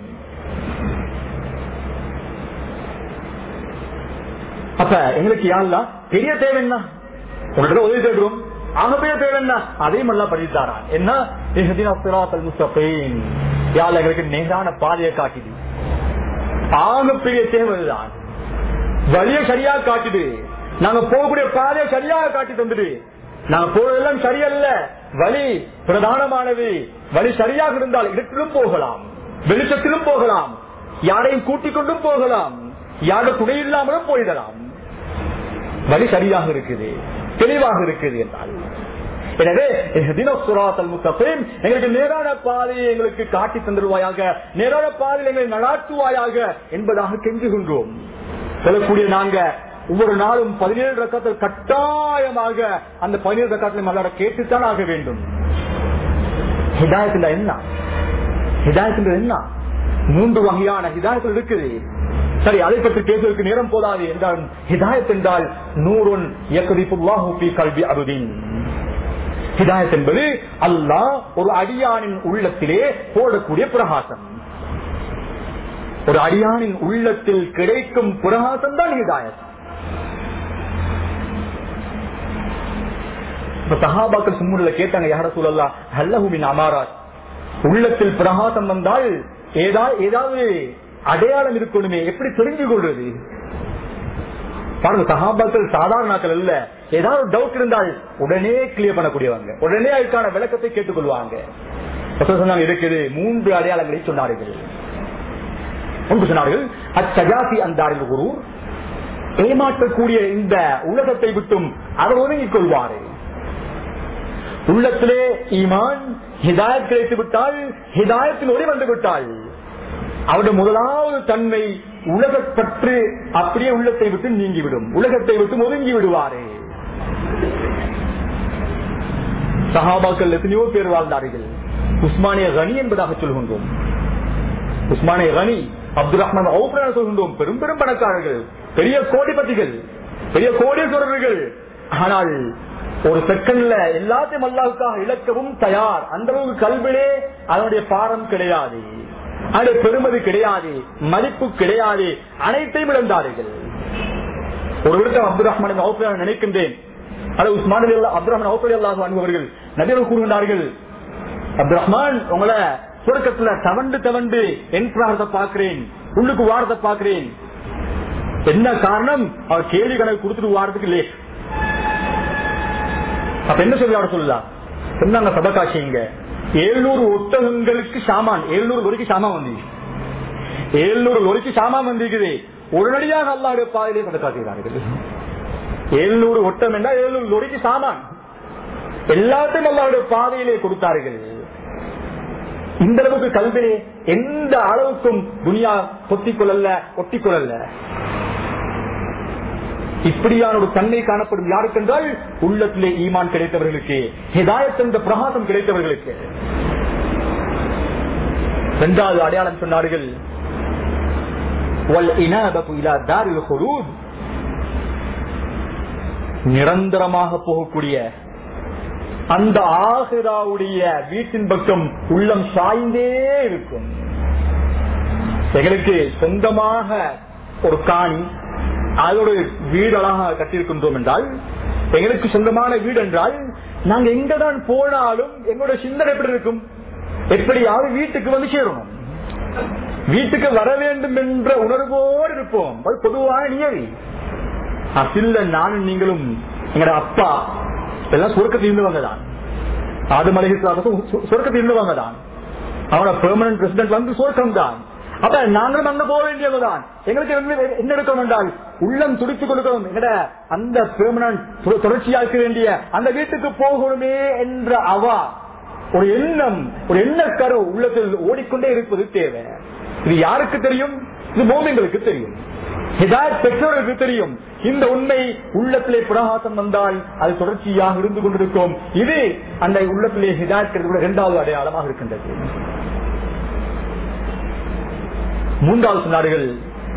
அப்ப எங்களுக்கு யாருலாம் பெரிய தேவை என்ன உங்கள்கிட்ட உதவி தேடுறோம் ஆகப்பெரிய தேவை என்ன அதையும் எல்லாம் படித்தாரா என்ன முஸ்தபீன் யாழ் எங்களுக்கு நேரான பாதையை காட்டுது ஆகப்பெரிய தேவைதான் வழிய சரியா காட்டுது நாங்க போகக்கூடிய பாதையை சரியாக காட்டி தந்துடு நாங்க போறதெல்லாம் சரியல்ல வழி பிரதானமானது வழி சரியாக இருந்தால் இடத்திலும் போகலாம் வெளிச்சத்திலும் போகலாம் யாரையும் கூட்டிக் கொண்டும் போகலாம் யாரோட துணை இல்லாமலும் போயிடலாம் வழி சரியாக இருக்குது தெளிவாக இருக்குது என்றால் எனவே எங்களுக்கு நேரான பாதையை எங்களுக்கு காட்டி தந்துடுவாயாக நேரான பாதையில் எங்களை நடாத்துவாயாக என்பதாக கெஞ்சுகின்றோம் சொல்லக்கூடிய நாங்க ஒவ்வொரு நாளும் பதினேழு ரக்கத்தில் கட்டாயமாக அந்த பதினேழு ரக்கத்தில் மல்லாட கேட்டுத்தான் ஆக வேண்டும் ஹிதாயத்தில் என்ன ஹிதாயத்தில் என்ன மூன்று வகையான ஹிதாயத்தில் இருக்குது சரி அதை பற்றி பேசுவதற்கு நேரம் போதாது என்றால் ஹிதாயத் என்றால் நூறுன் யக்திபுல்லாஹு ஃபீ கல்வி அருதின் ஹிதாயத் என்பது அல்லாஹ் ஒரு அடியானின் உள்ளத்திலே போடக்கூடிய பிரகாசம் ஒரு அடியானின் உள்ளத்தில் கிடைக்கும் பிரகாசம் தான் ஹிதாயத் இப்ப சஹாபாக்கள் சும்முல கேட்டாங்க யார சூழல்லா ஹல்லஹுமின் அமாராத் உள்ளத்தில் பிரகாசம் வந்தால் ஏதா ஏதாவது அடையாளம் இருக்கணுமே எப்படி தெரிஞ்சு கொள்வது பாருங்க சஹாபாக்கள் சாதாரணாக்கள் அல்ல ஏதாவது டவுட் இருந்தால் உடனே கிளியர் பண்ணக்கூடியவங்க உடனே அதுக்கான விளக்கத்தை கேட்டுக்கொள்வாங்க ரசூல் சொன்னாங்க இருக்குது மூன்று அடையாளங்களை சொன்னார்கள் ஒன்று சொன்னார்கள் அச்சஜாசி அந்தாரில் குரு ஏமாற்றக்கூடிய இந்த உலகத்தை விட்டும் அவர் ஒதுங்கிக் கொள்வாரு உள்ளத்திலே ஈமான் ஹிதாயத் கிடைத்து விட்டால் ஹிதாயத்தின் ஒளி வந்து விட்டால் அவருடைய முதலாவது தன்மை உலகப்பற்று அப்படியே உள்ளத்தை விட்டு நீங்கிவிடும் உலகத்தை விட்டு ஒதுங்கி விடுவாரே சஹாபாக்கள் எத்தனையோ பேர் வாழ்ந்தார்கள் உஸ்மானிய கனி என்பதாக சொல்கின்றோம் உஸ்மானிய கனி அப்துல் ரஹ்மான் அவுப்ரா சொல்கின்றோம் பெரும் பெரும் பணக்காரர்கள் பெரிய கோடிபதிகள் பெரிய கோடீஸ்வரர்கள் ஆனால் ஒரு செகண்ட்ல எல்லாத்தையும் அல்லாவுக்காக இழக்கவும் தயார் அந்த அளவுக்கு கல்விலே அதனுடைய பாரம் கிடையாது அது பெருமதி கிடையாது மதிப்பு கிடையாது அனைத்தையும் இழந்தார்கள் ஒரு விடத்தில் அப்துல் ரஹ்மான் அவுப்ரா நினைக்கின்றேன் அது உஸ்மான் அப்துல் ரஹ்மான் அவுப்ரா அல்லாஹ் அனுபவர்கள் நபியர்கள் கூறுகின்றார்கள் அப்துல் ரஹ்மான் உங்களை சுருக்கத்துல தவண்டு தவண்டு என் பிரார்த்த பாக்குறேன் உள்ளுக்கு வாரத்தை பாக்குறேன் என்ன காரணம் அவர் கேள்வி கணக்கு கொடுத்துட்டு வாரத்துக்கு லேட் அப்ப என்ன சொல்லி அவர் சொல்லலாம் சொன்னாங்க சபகாட்சிங்க ஏழுநூறு ஒட்டகங்களுக்கு சாமான் ஏழுநூறு லொரிக்கு சாமான் வந்து ஏழுநூறு லொரிக்கு சாமான் வந்திருக்குது உடனடியாக அல்லாவுடைய பாதையிலே சதக்காட்டுகிறார்கள் ஏழுநூறு ஒட்டம் என்றால் ஏழுநூறு லொரிக்கு சாமான் எல்லாத்தையும் அல்லாவுடைய பாதையிலே கொடுத்தார்கள் இந்த அளவுக்கு கல்விலே எந்த அளவுக்கும் துனியா கொத்திக்கொள்ளல ஒட்டிக்கொள்ளல இப்படியான ஒரு தன்மை காணப்படும் யாருக்கென்றால் உள்ளத்திலே ஈமான் கிடைத்தவர்களுக்கு ஹிதாயத் என்ற பிரகாசம் கிடைத்தவர்களுக்கு இரண்டாவது அடையாளம் சொன்னார்கள் நிரந்தரமாக போகக்கூடிய அந்த ஆசிராவுடைய வீட்டின் பக்கம் உள்ளம் சாய்ந்தே இருக்கும் எங்களுக்கு சொந்தமாக ஒரு காணி அதோட வீடு அழகாக கட்டியிருக்கின்றோம் என்றால் எங்களுக்கு சொந்தமான வீடு என்றால் நாங்க எங்கதான் போனாலும் எங்களுடைய சிந்தனை எப்படி இருக்கும் எப்படியாவது வீட்டுக்கு வந்து சேரணும் வீட்டுக்கு வர வேண்டும் என்ற உணர்வோடு இருப்போம் அது பொதுவான நியதி அசில்ல நானும் நீங்களும் எங்களோட அப்பா எல்லாம் சுருக்கத்தில் இருந்தவங்க தான் ஆது மலை சுருக்கத்தில் இருந்தவங்க தான் அவனோட பெர்மனன்ட் பிரசிடென்ட் வந்து சுருக்கம் தான் அப்ப நாங்களும் அங்க போக வேண்டியதுதான் எங்களுக்கு என்ன எடுக்கணும் என்றால் உள்ளம் துடித்துக் கொடுக்கணும் எங்கட அந்த பெர்மனன்ட் தொடர்ச்சியாக்க வேண்டிய அந்த வீட்டுக்கு போகணுமே என்ற அவா ஒரு எண்ணம் ஒரு எண்ணக்கரு உள்ளத்தில் ஓடிக்கொண்டே இருப்பது தேவை இது யாருக்கு தெரியும் இது மோமிங்களுக்கு தெரியும் ஹிதாயத் பெற்றோருக்கு தெரியும் இந்த உண்மை உள்ளத்திலே பிரகாசம் வந்தால் அது தொடர்ச்சியாக இருந்து கொண்டிருக்கும் இது அந்த உள்ளத்திலே ஹிதாயத் இரண்டாவது அடையாளமாக இருக்கின்றது மூன்றாவது சொன்னார்கள்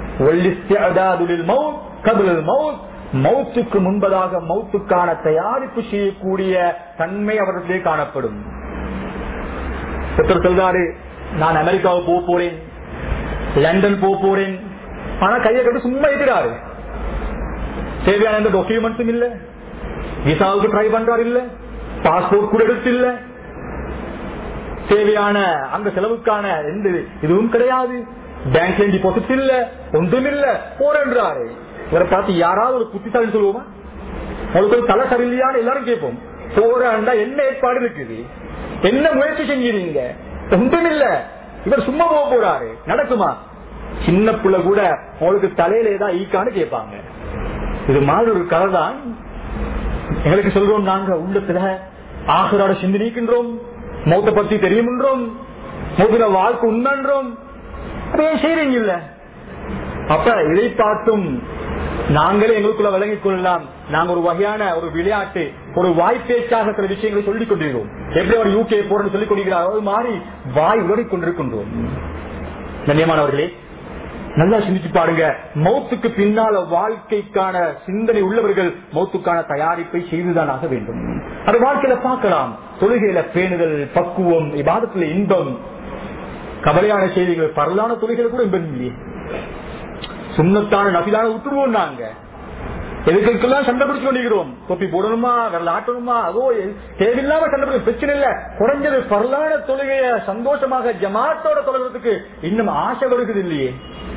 மௌத்துக்கு முன்பதாக மௌத்துக்கான தயாரிப்பு செய்யக்கூடிய தன்மை அவர்களிலே காணப்படும் ஒருத்தர் சொல்றாரு நான் அமெரிக்காவுக்கு போக போறேன் லண்டன் போக போறேன் ஆனா கையை கட்டு சும்மா இருக்கிறாரு தேவையான எந்த டாக்குமெண்ட்ஸும் இல்ல விசாவுக்கு ட்ரை பண்றாரு இல்ல பாஸ்போர்ட் கூட எடுத்து இல்ல தேவையான அந்த செலவுக்கான எந்த இதுவும் கிடையாது பேங்க்ல டிபாசிட் இல்ல ஒன்றும் இல்ல போறேன்றாரு இவரை பார்த்து யாராவது ஒரு புத்திசாலி சொல்லுவோமா அவருக்கு ஒரு தலை சரியில்லையான்னு எல்லாரும் கேட்போம் போறா என்ன ஏற்பாடு இருக்குது என்ன முயற்சி செஞ்சீங்க ஒன்றும் இல்ல இவர் சும்மா போக போறாரு நடக்குமா சின்ன பிள்ளை கூட அவளுக்கு தலையில ஏதாவது ஈக்கான்னு கேட்பாங்க இது மாதிரி ஒரு கதை தான் எங்களுக்கு சொல்றோம் நாங்க உள்ளத்துல ஆசராட சிந்தனிக்கின்றோம் மௌத்த பத்தி தெரியும்ன்றோம் மௌத்தில வாழ்க்கை உண்மைன்றோம் அதே செய்றீங்க இல்ல அப்ப இதை பார்த்தும் நாங்களே எங்களுக்குள்ள விளங்கிக் கொள்ளலாம் நாங்க ஒரு வகையான ஒரு விளையாட்டு ஒரு வாய்ப்பேச்சாக சில விஷயங்களை சொல்லிக் கொண்டிருக்கிறோம் எப்படி அவர் யூகே போறன்னு சொல்லிக் கொண்டிருக்கிறார் அது மாறி வாய் உலகிக் கொண்டிருக்கின்றோம் கண்ணியமானவர்களே நல்லா சிந்திச்சு பாருங்க மௌத்துக்கு பின்னால வாழ்க்கைக்கான சிந்தனை உள்ளவர்கள் மௌத்துக்கான தயாரிப்பை செய்துதான் ஆக வேண்டும் அது வாழ்க்கையில பார்க்கலாம் தொழுகையில பேணுதல் பக்குவம் இபாதத்துல இன்பம் கவலையான செய்திகள் பரலான தொழுகையில கூட இன்பம் இல்லையே சுண்ணத்தான நபிலான விட்டுருவோம் நாங்க எதுக்கெல்லாம் சண்டை பிடிச்சு கொண்டிருக்கிறோம் தொப்பி போடணுமா விரல் ஆட்டணுமா அதோ தேவையில்லாம சண்டை பிடிக்க பிரச்சனை இல்ல குறைஞ்சது பரலான தொழுகைய சந்தோஷமாக ஜமாத்தோட தொழுகிறதுக்கு இன்னும் ஆசை வருகிறது இல்லையே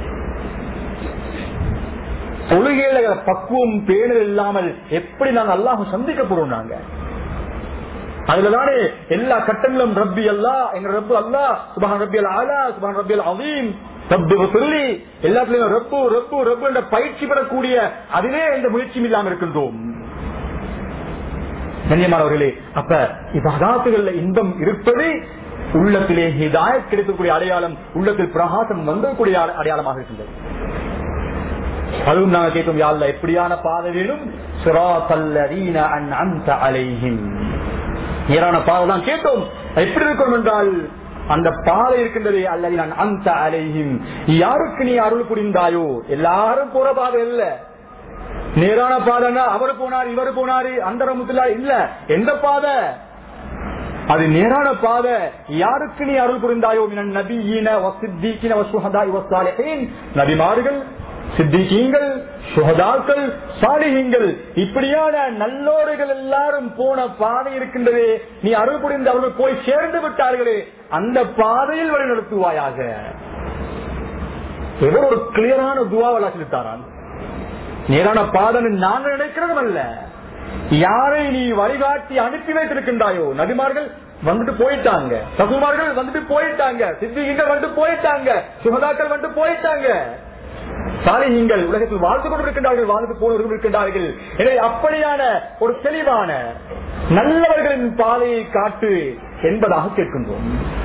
தொழுகையில பக்குவம் பேணல் இல்லாமல் எப்படி நாங்க அல்லாஹ் சந்திக்க போறோம் நாங்க அதுலதானே எல்லா கட்டங்களும் ரப்பி அல்லா எங்க ரப்பு அல்லா சுபான் ரப்பி அல் ஆலா சுபான் ரப்பி அல் அதீம் ரப்பு சொல்லி எல்லாத்துலயும் ரப்பு ரப்பு ரப்பு என்ற பயிற்சி பெறக்கூடிய அதிலே எந்த முயற்சியும் இல்லாமல் இருக்கின்றோம் கண்ணியமானவர்களே அப்ப இவ்வாதாத்துகள்ல இன்பம் இருப்பது உள்ளத்திலே ஹிதாயத் கிடைக்கக்கூடிய அடையாளம் உள்ளத்தில் பிரகாசம் வந்தக்கூடிய அடையாளமாக இருக்கின்றது அதுவும் நாங்க கேட்கும் யாழ்ல எப்படியான பாதை வேணும் சுராத்தல்லதீன அன் அந்த அலைஹிம் நேரான பாதை தான் கேட்டோம் எப்படி இருக்கணும் என்றால் அந்த பாதை இருக்கின்றதே அல்லது நான் அந்த அலையும் யாருக்கு நீ அருள் புரிந்தாயோ எல்லாரும் போற பாதை இல்ல நேரான பாதைன்னா அவர் போனார் இவர் போனாரு அந்த ரமத்துல இல்ல எந்த பாதை அது நேரான பாதை யாருக்கு நீ அருள் புரிந்தாயோ மினன் நபியின வசித்தீக்கின வசுஹதாய் வசாலிஹீன் நபிமார்கள் சித்திகீங்கள் சுகதாக்கள் சாலிகங்கள் இப்படியான நல்லோர்கள் எல்லாரும் போன பாதை இருக்கின்றதே நீ அருள் புரிந்து அவர்கள் போய் சேர்ந்து விட்டார்களே அந்த பாதையில் வழி நடத்துவாயாக எவ்வளவு ஒரு கிளியரான துவாவலா சொல்லித்தாரான் நேரான பாதனை நாங்கள் நினைக்கிறதும் அல்ல யாரை நீ வழிகாட்டி அனுப்பி வைத்திருக்கின்றாயோ நபிமார்கள் வந்துட்டு போயிட்டாங்க சகுமார்கள் வந்துட்டு போயிட்டாங்க சித்திகங்கள் வந்துட்டு போயிட்டாங்க சுகதாக்கள் வந்துட்டு போயிட்டாங்க சாலிஹீங்கள் உலகத்தில் வாழ்ந்து கொண்டிருக்கின்றார்கள் வாழ்ந்து போனவர்கள் இருக்கின்றார்கள் எனவே அப்படியான ஒரு தெளிவான நல்லவர்களின் பாதையை காட்டு என்பதாக கேட்கின்றோம்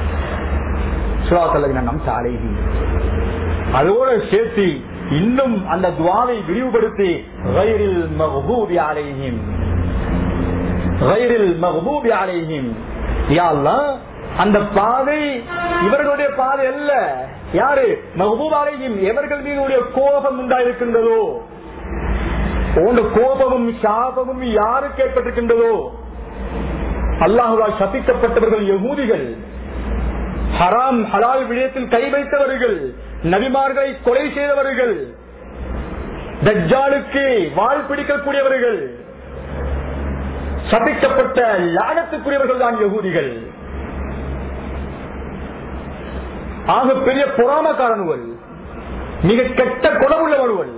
நம் சாலைகி அதோடு சேர்த்து இன்னும் அந்த துவாவை விரிவுபடுத்தி ரயிலில் மகபூபி ஆலையும் ரயிலில் மகபூபி ஆலையும் யாழ்லாம் அந்த பாதை இவர்களுடைய பாதை அல்ல யாரு மகபூபாலையும் எவர்கள் மீது கோபம் உண்டாயிருக்கின்றதோ உங்க கோபமும் சாபமும் யாருக்கு ஏற்பட்டிருக்கின்றதோ அல்லாஹுவால் சபிக்கப்பட்டவர்கள் யகூதிகள் ஹராம் ஹலால் விடயத்தில் கை வைத்தவர்கள் நபிமார்களை கொலை செய்தவர்கள் தஜ்ஜாலுக்கு வாழ் பிடிக்கக்கூடியவர்கள் சபிக்கப்பட்ட லானத்துக்குரியவர்கள் தான் யகூதிகள் ஆக பெரிய பொறாமக்காரனுவல் மிக கெட்ட குணமுள்ளவர்கள்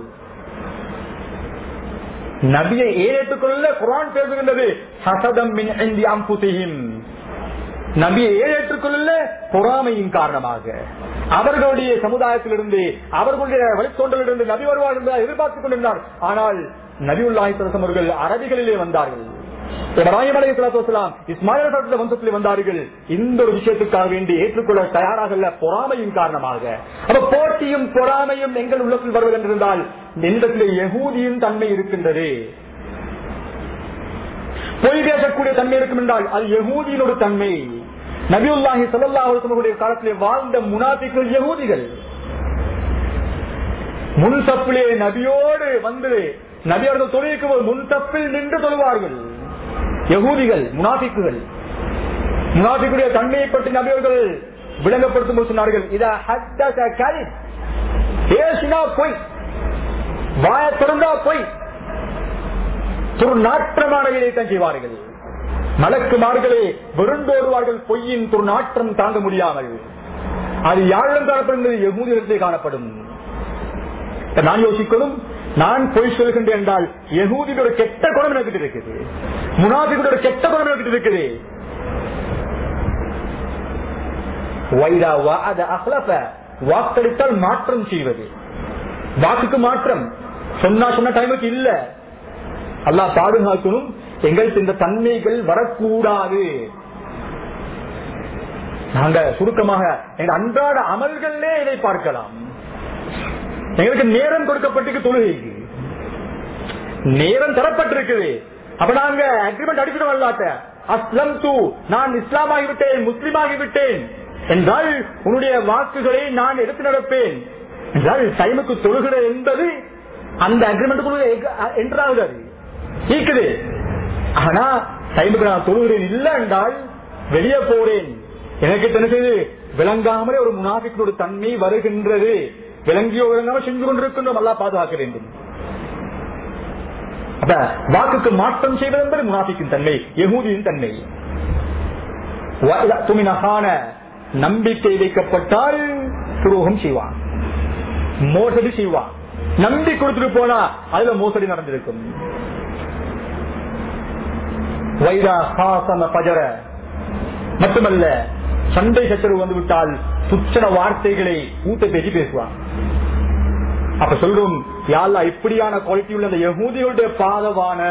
நபியை ஏற்றுக்கொள்ள குரான் பேசுகின்றது ஹசதம் மின் அம்புசிஹிம் நபியை ஏற்றுக்கொள்ள பொறாமையின் காரணமாக அவர்களுடைய சமுதாயத்திலிருந்து அவர்களுடைய வழித்தோன்றலிருந்து நபி வருவார் என்று எதிர்பார்த்துக் கொண்டிருந்தார் ஆனால் நபி உல்லாஹி அவர்கள் அரபிகளிலே வந்தார்கள் இப்ராஹிம் அலி சலாத்துலாம் இஸ்மாயில் வம்சத்தில் வந்தார்கள் இந்த ஒரு விஷயத்துக்காக வேண்டி ஏற்றுக்கொள்ள தயாராக பொறாமையின் காரணமாக அப்ப போட்டியும் பொறாமையும் எங்கள் உள்ளத்தில் வருவது என்றிருந்தால் எந்தத்திலே யகூதியின் தன்மை இருக்கின்றது பொய் பேசக்கூடிய தன்மை இருக்கும் என்றால் அது யகூதியின் ஒரு தன்மை நபியுல்லாஹி சல்லா அவர்களுடைய காலத்திலே வாழ்ந்த முனாபிக்கள் யகூதிகள் முன் தப்பிலே நபியோடு வந்து நபி அவர்கள் தொழிலுக்கு முன் தப்பில் நின்று தொழுவார்கள் யகூதிகள் முனாபிக்குகள் முனாபிக்குடைய தன்மையை பற்றி நபியவர்கள் விளங்கப்படுத்தும் போது சொன்னார்கள் இத பேசினா பொய் வாய திறந்தா பொய் ஒரு நாற்றமான வேலையைத்தான் செய்வார்கள் மலக்குமார்களே வெறுந்தோடுவார்கள் பொய்யின் ஒரு நாற்றம் தாங்க முடியாமல் அது யாரிடம் காணப்படுகிறது யகூதிடத்திலே காணப்படும் நான் யோசிக்கணும் நான் பொய் சொல்கின்றேன் என்றால் யகூதியோட ஒரு கெட்ட குணம் எனக்கு இருக்குது முனாபிகளோட ஒரு கெட்ட குணம் எனக்கு இருக்குது வாக்களித்தால் மாற்றம் செய்வது வாக்குக்கு மாற்றம் சொன்னா சொன்ன டைமுக்கு இல்ல அல்லா பாதுகாக்கணும் எங்களுக்கு இந்த தன்மைகள் வரக்கூடாது நாங்க சுருக்கமாக எங்க அன்றாட அமல்களே இதை பார்க்கலாம் எங்களுக்கு நேரம் கொடுக்கப்பட்டிருக்கு தொழுகைக்கு நேரம் தரப்பட்டிருக்குது அப்ப நாங்க அக்ரிமெண்ட் அடிக்கணும் அல்லாட்ட அஸ்லம் தூ நான் இஸ்லாமாகிவிட்டேன் முஸ்லீம் ஆகிவிட்டேன் என்றால் உன்னுடைய வாக்குகளை நான் எடுத்து நடப்பேன் என்றால் டைமுக்கு தொழுகிற என்பது அந்த அக்ரிமெண்ட்டுக்குள்ள என்றாகுது அது இருக்குது ஆனா டைமுக்கு நான் தொழுகிறேன் இல்லை என்றால் வெளியே போறேன் எனக்கு என்ன செய்து விளங்காமலே ஒரு முனாஃபிக்கினோட தன்மை வருகின்றது விளங்கியோ விளங்காமல் செஞ்சு கொண்டிருக்கின்றோம் அல்லா பாதுகாக்க வேண்டும் அப்ப வாக்குக்கு மாற்றம் செய்வது என்பது முனாஃபிக்கின் தன்மை யகூதியின் தன்மை துமினகான நம்பிக்கை வைக்கப்பட்டால் துரோகம் செய்வான் மோசடி செய்வான் நம்பி கொடுத்துட்டு போனா அதுல மோசடி நடந்திருக்கும் வைரா ஹாசன பஜர மட்டுமல்ல சண்டை சச்சரவு வந்து விட்டால் துச்சன வார்த்தைகளை ஊட்ட பேசி பேசுவான் அப்ப சொல்றோம் யாழ்லா இப்படியான குவாலிட்டி உள்ள அந்த யகூதிகளுடைய பாதவான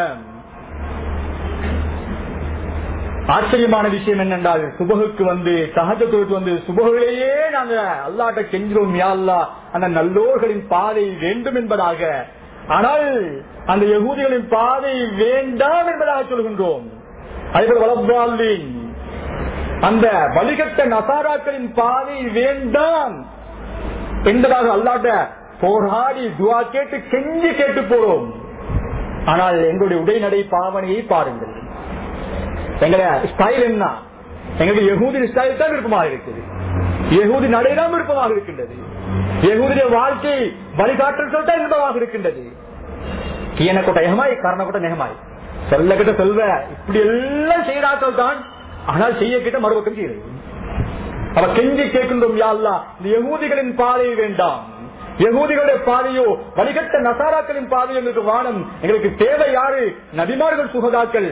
ஆச்சரியமான விஷயம் என்னென்றால் சுபகுக்கு வந்து சகஜத்துக்கு வந்து சுபகுகளையே நாங்க அல்லாட்ட கெஞ்சிரோம் யாழ்லா அந்த நல்லோர்களின் பாதை வேண்டும் என்பதாக ஆனால் அந்த யகூதிகளின் பாதை வேண்டாம் என்பதாக சொல்கின்றோம் அதேபோல் வளர்வாழ்வின் அந்த வழிகட்ட நசாராக்களின் பாதை வேண்டாம் என்பதாக அல்லாட்ட போராடி துவா கேட்டு கெஞ்சி கேட்டு போறோம் ஆனால் எங்களுடைய உடைநடை பாவனையை பாருங்கள் எங்களுடைய ஸ்டைல் என்ன எங்களுக்கு யகூதி ஸ்டைல் தான் விருப்பமாக இருக்குது யகூதி நடைதான் விருப்பமாக இருக்கின்றது யகூதிய வாழ்க்கை வழிகாட்டல்கள் தான் இன்பமாக இருக்கின்றது கீழ கொட்ட எகமாய் காரண கொட்ட நெகமாய் சொல்ல கிட்ட சொல்வ இப்படி எல்லாம் செய்யறாக்கள் தான் ஆனால் செய்ய கிட்ட மறுபக்கம் செய்யுது அவ கெஞ்சி கேட்கின்றோம் யாழ்லா இந்த யகூதிகளின் பாதை வேண்டாம் யகூதிகளுடைய பாதையோ வழிகட்ட நசாராக்களின் பாதையோ எங்களுக்கு வானம் எங்களுக்கு தேவை யாரு நபிமார்கள் சுகதாக்கள்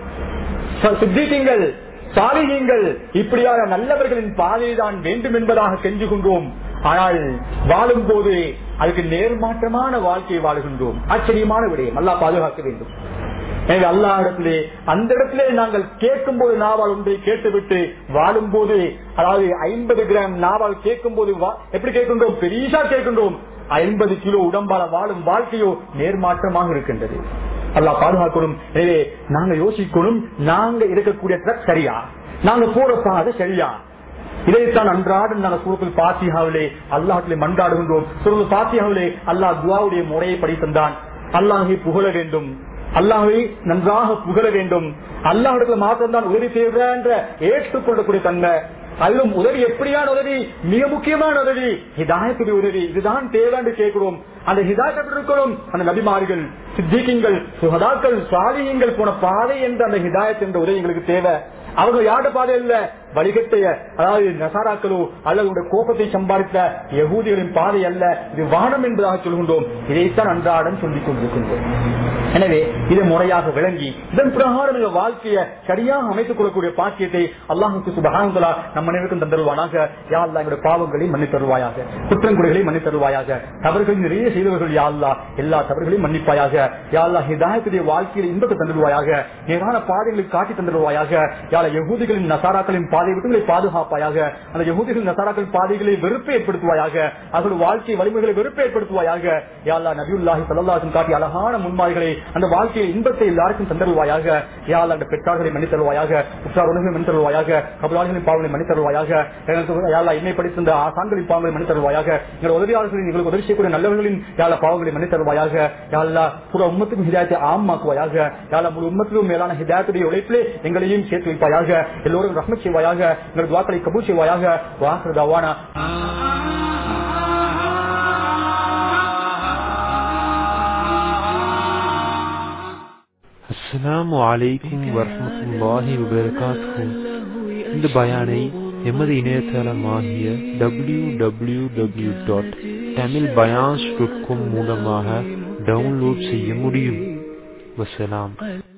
சித்திகள் சாலிகங்கள் இப்படியான நல்லவர்களின் பாதை தான் வேண்டும் என்பதாக செஞ்சு கொண்டோம் ஆனால் வாழும் போது அதுக்கு நேர்மாற்றமான வாழ்க்கையை வாழுகின்றோம் ஆச்சரியமான விடயம் நல்லா பாதுகாக்க வேண்டும் எனவே அல்லா இடத்திலே அந்த இடத்திலே நாங்கள் கேட்கும் போது நாவால் ஒன்றை கேட்டுவிட்டு வாழும் போது அதாவது ஐம்பது கிராம் நாவால் கேட்கும் போது எப்படி கேட்கின்றோம் பெரியசா கேட்கின்றோம் ஐம்பது கிலோ உடம்பால வாழும் வாழ்க்கையோ நேர்மாற்றமாக இருக்கின்றது அல்லா பாதுகாக்கணும் எனவே நாங்க யோசிக்கணும் நாங்க இருக்கக்கூடிய ட்ரக் சரியா நாங்க போற பாதை சரியா இதைத்தான் அன்றாடம் நாங்கள் சூரத்தில் பாத்தியாவிலே அல்லாஹிலே மன்றாடுகின்றோம் சூரத்தில் பாத்தியாவிலே அல்லாஹ் துவாவுடைய முறையை படித்தந்தான் அல்லாஹை புகழ வேண்டும் அல்லாஹை நன்றாக புகழ வேண்டும் அல்லாஹிடத்துல மாத்திரம்தான் உதவி செய்கிற என்ற ஏற்றுக்கொள்ளக்கூடிய தன்மை அதிலும் உதவி எப்படியான உதவி மிக முக்கியமான உதவி ஹிதாயத்துடைய உதவி இதுதான் தேவைன்னு கேட்கிறோம் அந்த ஹிதாயத்தை இருக்கிறோம் அந்த நபிமார்கள் சித்திகங்கள் சுகதாக்கள் சுவாதியங்கள் போன பாதை என்ற அந்த ஹிதாயத் என்ற உதவி எங்களுக்கு தேவை அவங்க யாரோட பாதை இல்ல வழிகட்டைய அதாவது நசாராக்களோ அல்லது கோபத்தை சம்பாதித்த யகூதிகளின் பாதை அல்ல இது வானம் என்பதாக சொல்கின்றோம் இதைத்தான் அன்றாடம் சொல்லிக் கொண்டிருக்கின்றோம் எனவே இதை முறையாக விளங்கி இதன் பிரகாரம் இந்த வாழ்க்கையை சரியாக அமைத்துக் கொள்ளக்கூடிய பாக்கியத்தை அல்லாஹுக்கு சுபகாங்களா நம் அனைவருக்கும் தந்தருவானாக யாழ்லா எங்களுடைய பாவங்களை மன்னித் தருவாயாக குற்றங்குறைகளை மன்னித் தருவாயாக தவறுகள் நிறைய செய்தவர்கள் யாழ்லா எல்லா தவறுகளையும் மன்னிப்பாயாக யாழ்லா ஹிதாயத்துடைய வாழ்க்கையில் இன்பத்தை தந்துடுவாயாக நேரான பாதைகளை காட்டி தந்துடுவாயாக யாழ யகூதிகளின் நசாராக்களின் பாதை விட்டுகளை பாதுகாப்பாயாக அந்த யகூதிகளின் நசாராக்களின் பாதைகளை வெறுப்பை ஏற்படுத்துவாயாக அவர்கள் வாழ்க்கை வலிமைகளை வெறுப்பை ஏற்படுத்துவாயாக யாழ்லா நபியுல்லாஹி சல்லாஹும் காட்டி அழகான முன்மாதிரிகளை அந்த வாழ்க்கையில் இன்பத்தை எல்லாருக்கும் தந்தருவாயாக யாழ் அந்த பெற்றார்களை மன்னித்தருவாயாக உற்றார் உணவை மன்னித்தருவாயாக கபலாளிகளின் பாவங்களை மன்னித்தருவாயாக யாழா என்னை படித்த ஆசான்களின் பாவங்களை மன்னித்தருவாயாக எங்கள் உதவியாளர்களின் எங்களுக்கு உதவி செய்யக்கூடிய நல்லவர்களின் யாழ பாவங்களை மன்னித்தருவாயாக யாழ்லா புற உம்மத்துக்கும் ஹிதாயத்தை ஆமாக்குவாயாக யாழா முழு உம்மத்திலும் மேலான ஹிதாயத்துடைய உழைப்பிலே எங்களையும் சேர்த்து வைப்பாயாக எல்லோரும் ரஹ்மத் செய்வாயாக எங்கள் துவாக்களை கபூல் செய்வாயாக வாசர் தவானா அஸ்ஸலாமு அலைக்கும் வரமத்துல்லாஹி வபரகாத்துஹு இந்த பயானை எமது இணையதளமாகிய W W W dot Tamil பயான்ஸ் டாட் காம் மூலமாக டவுன்லோட் செய்ய முடியும் வசலாம்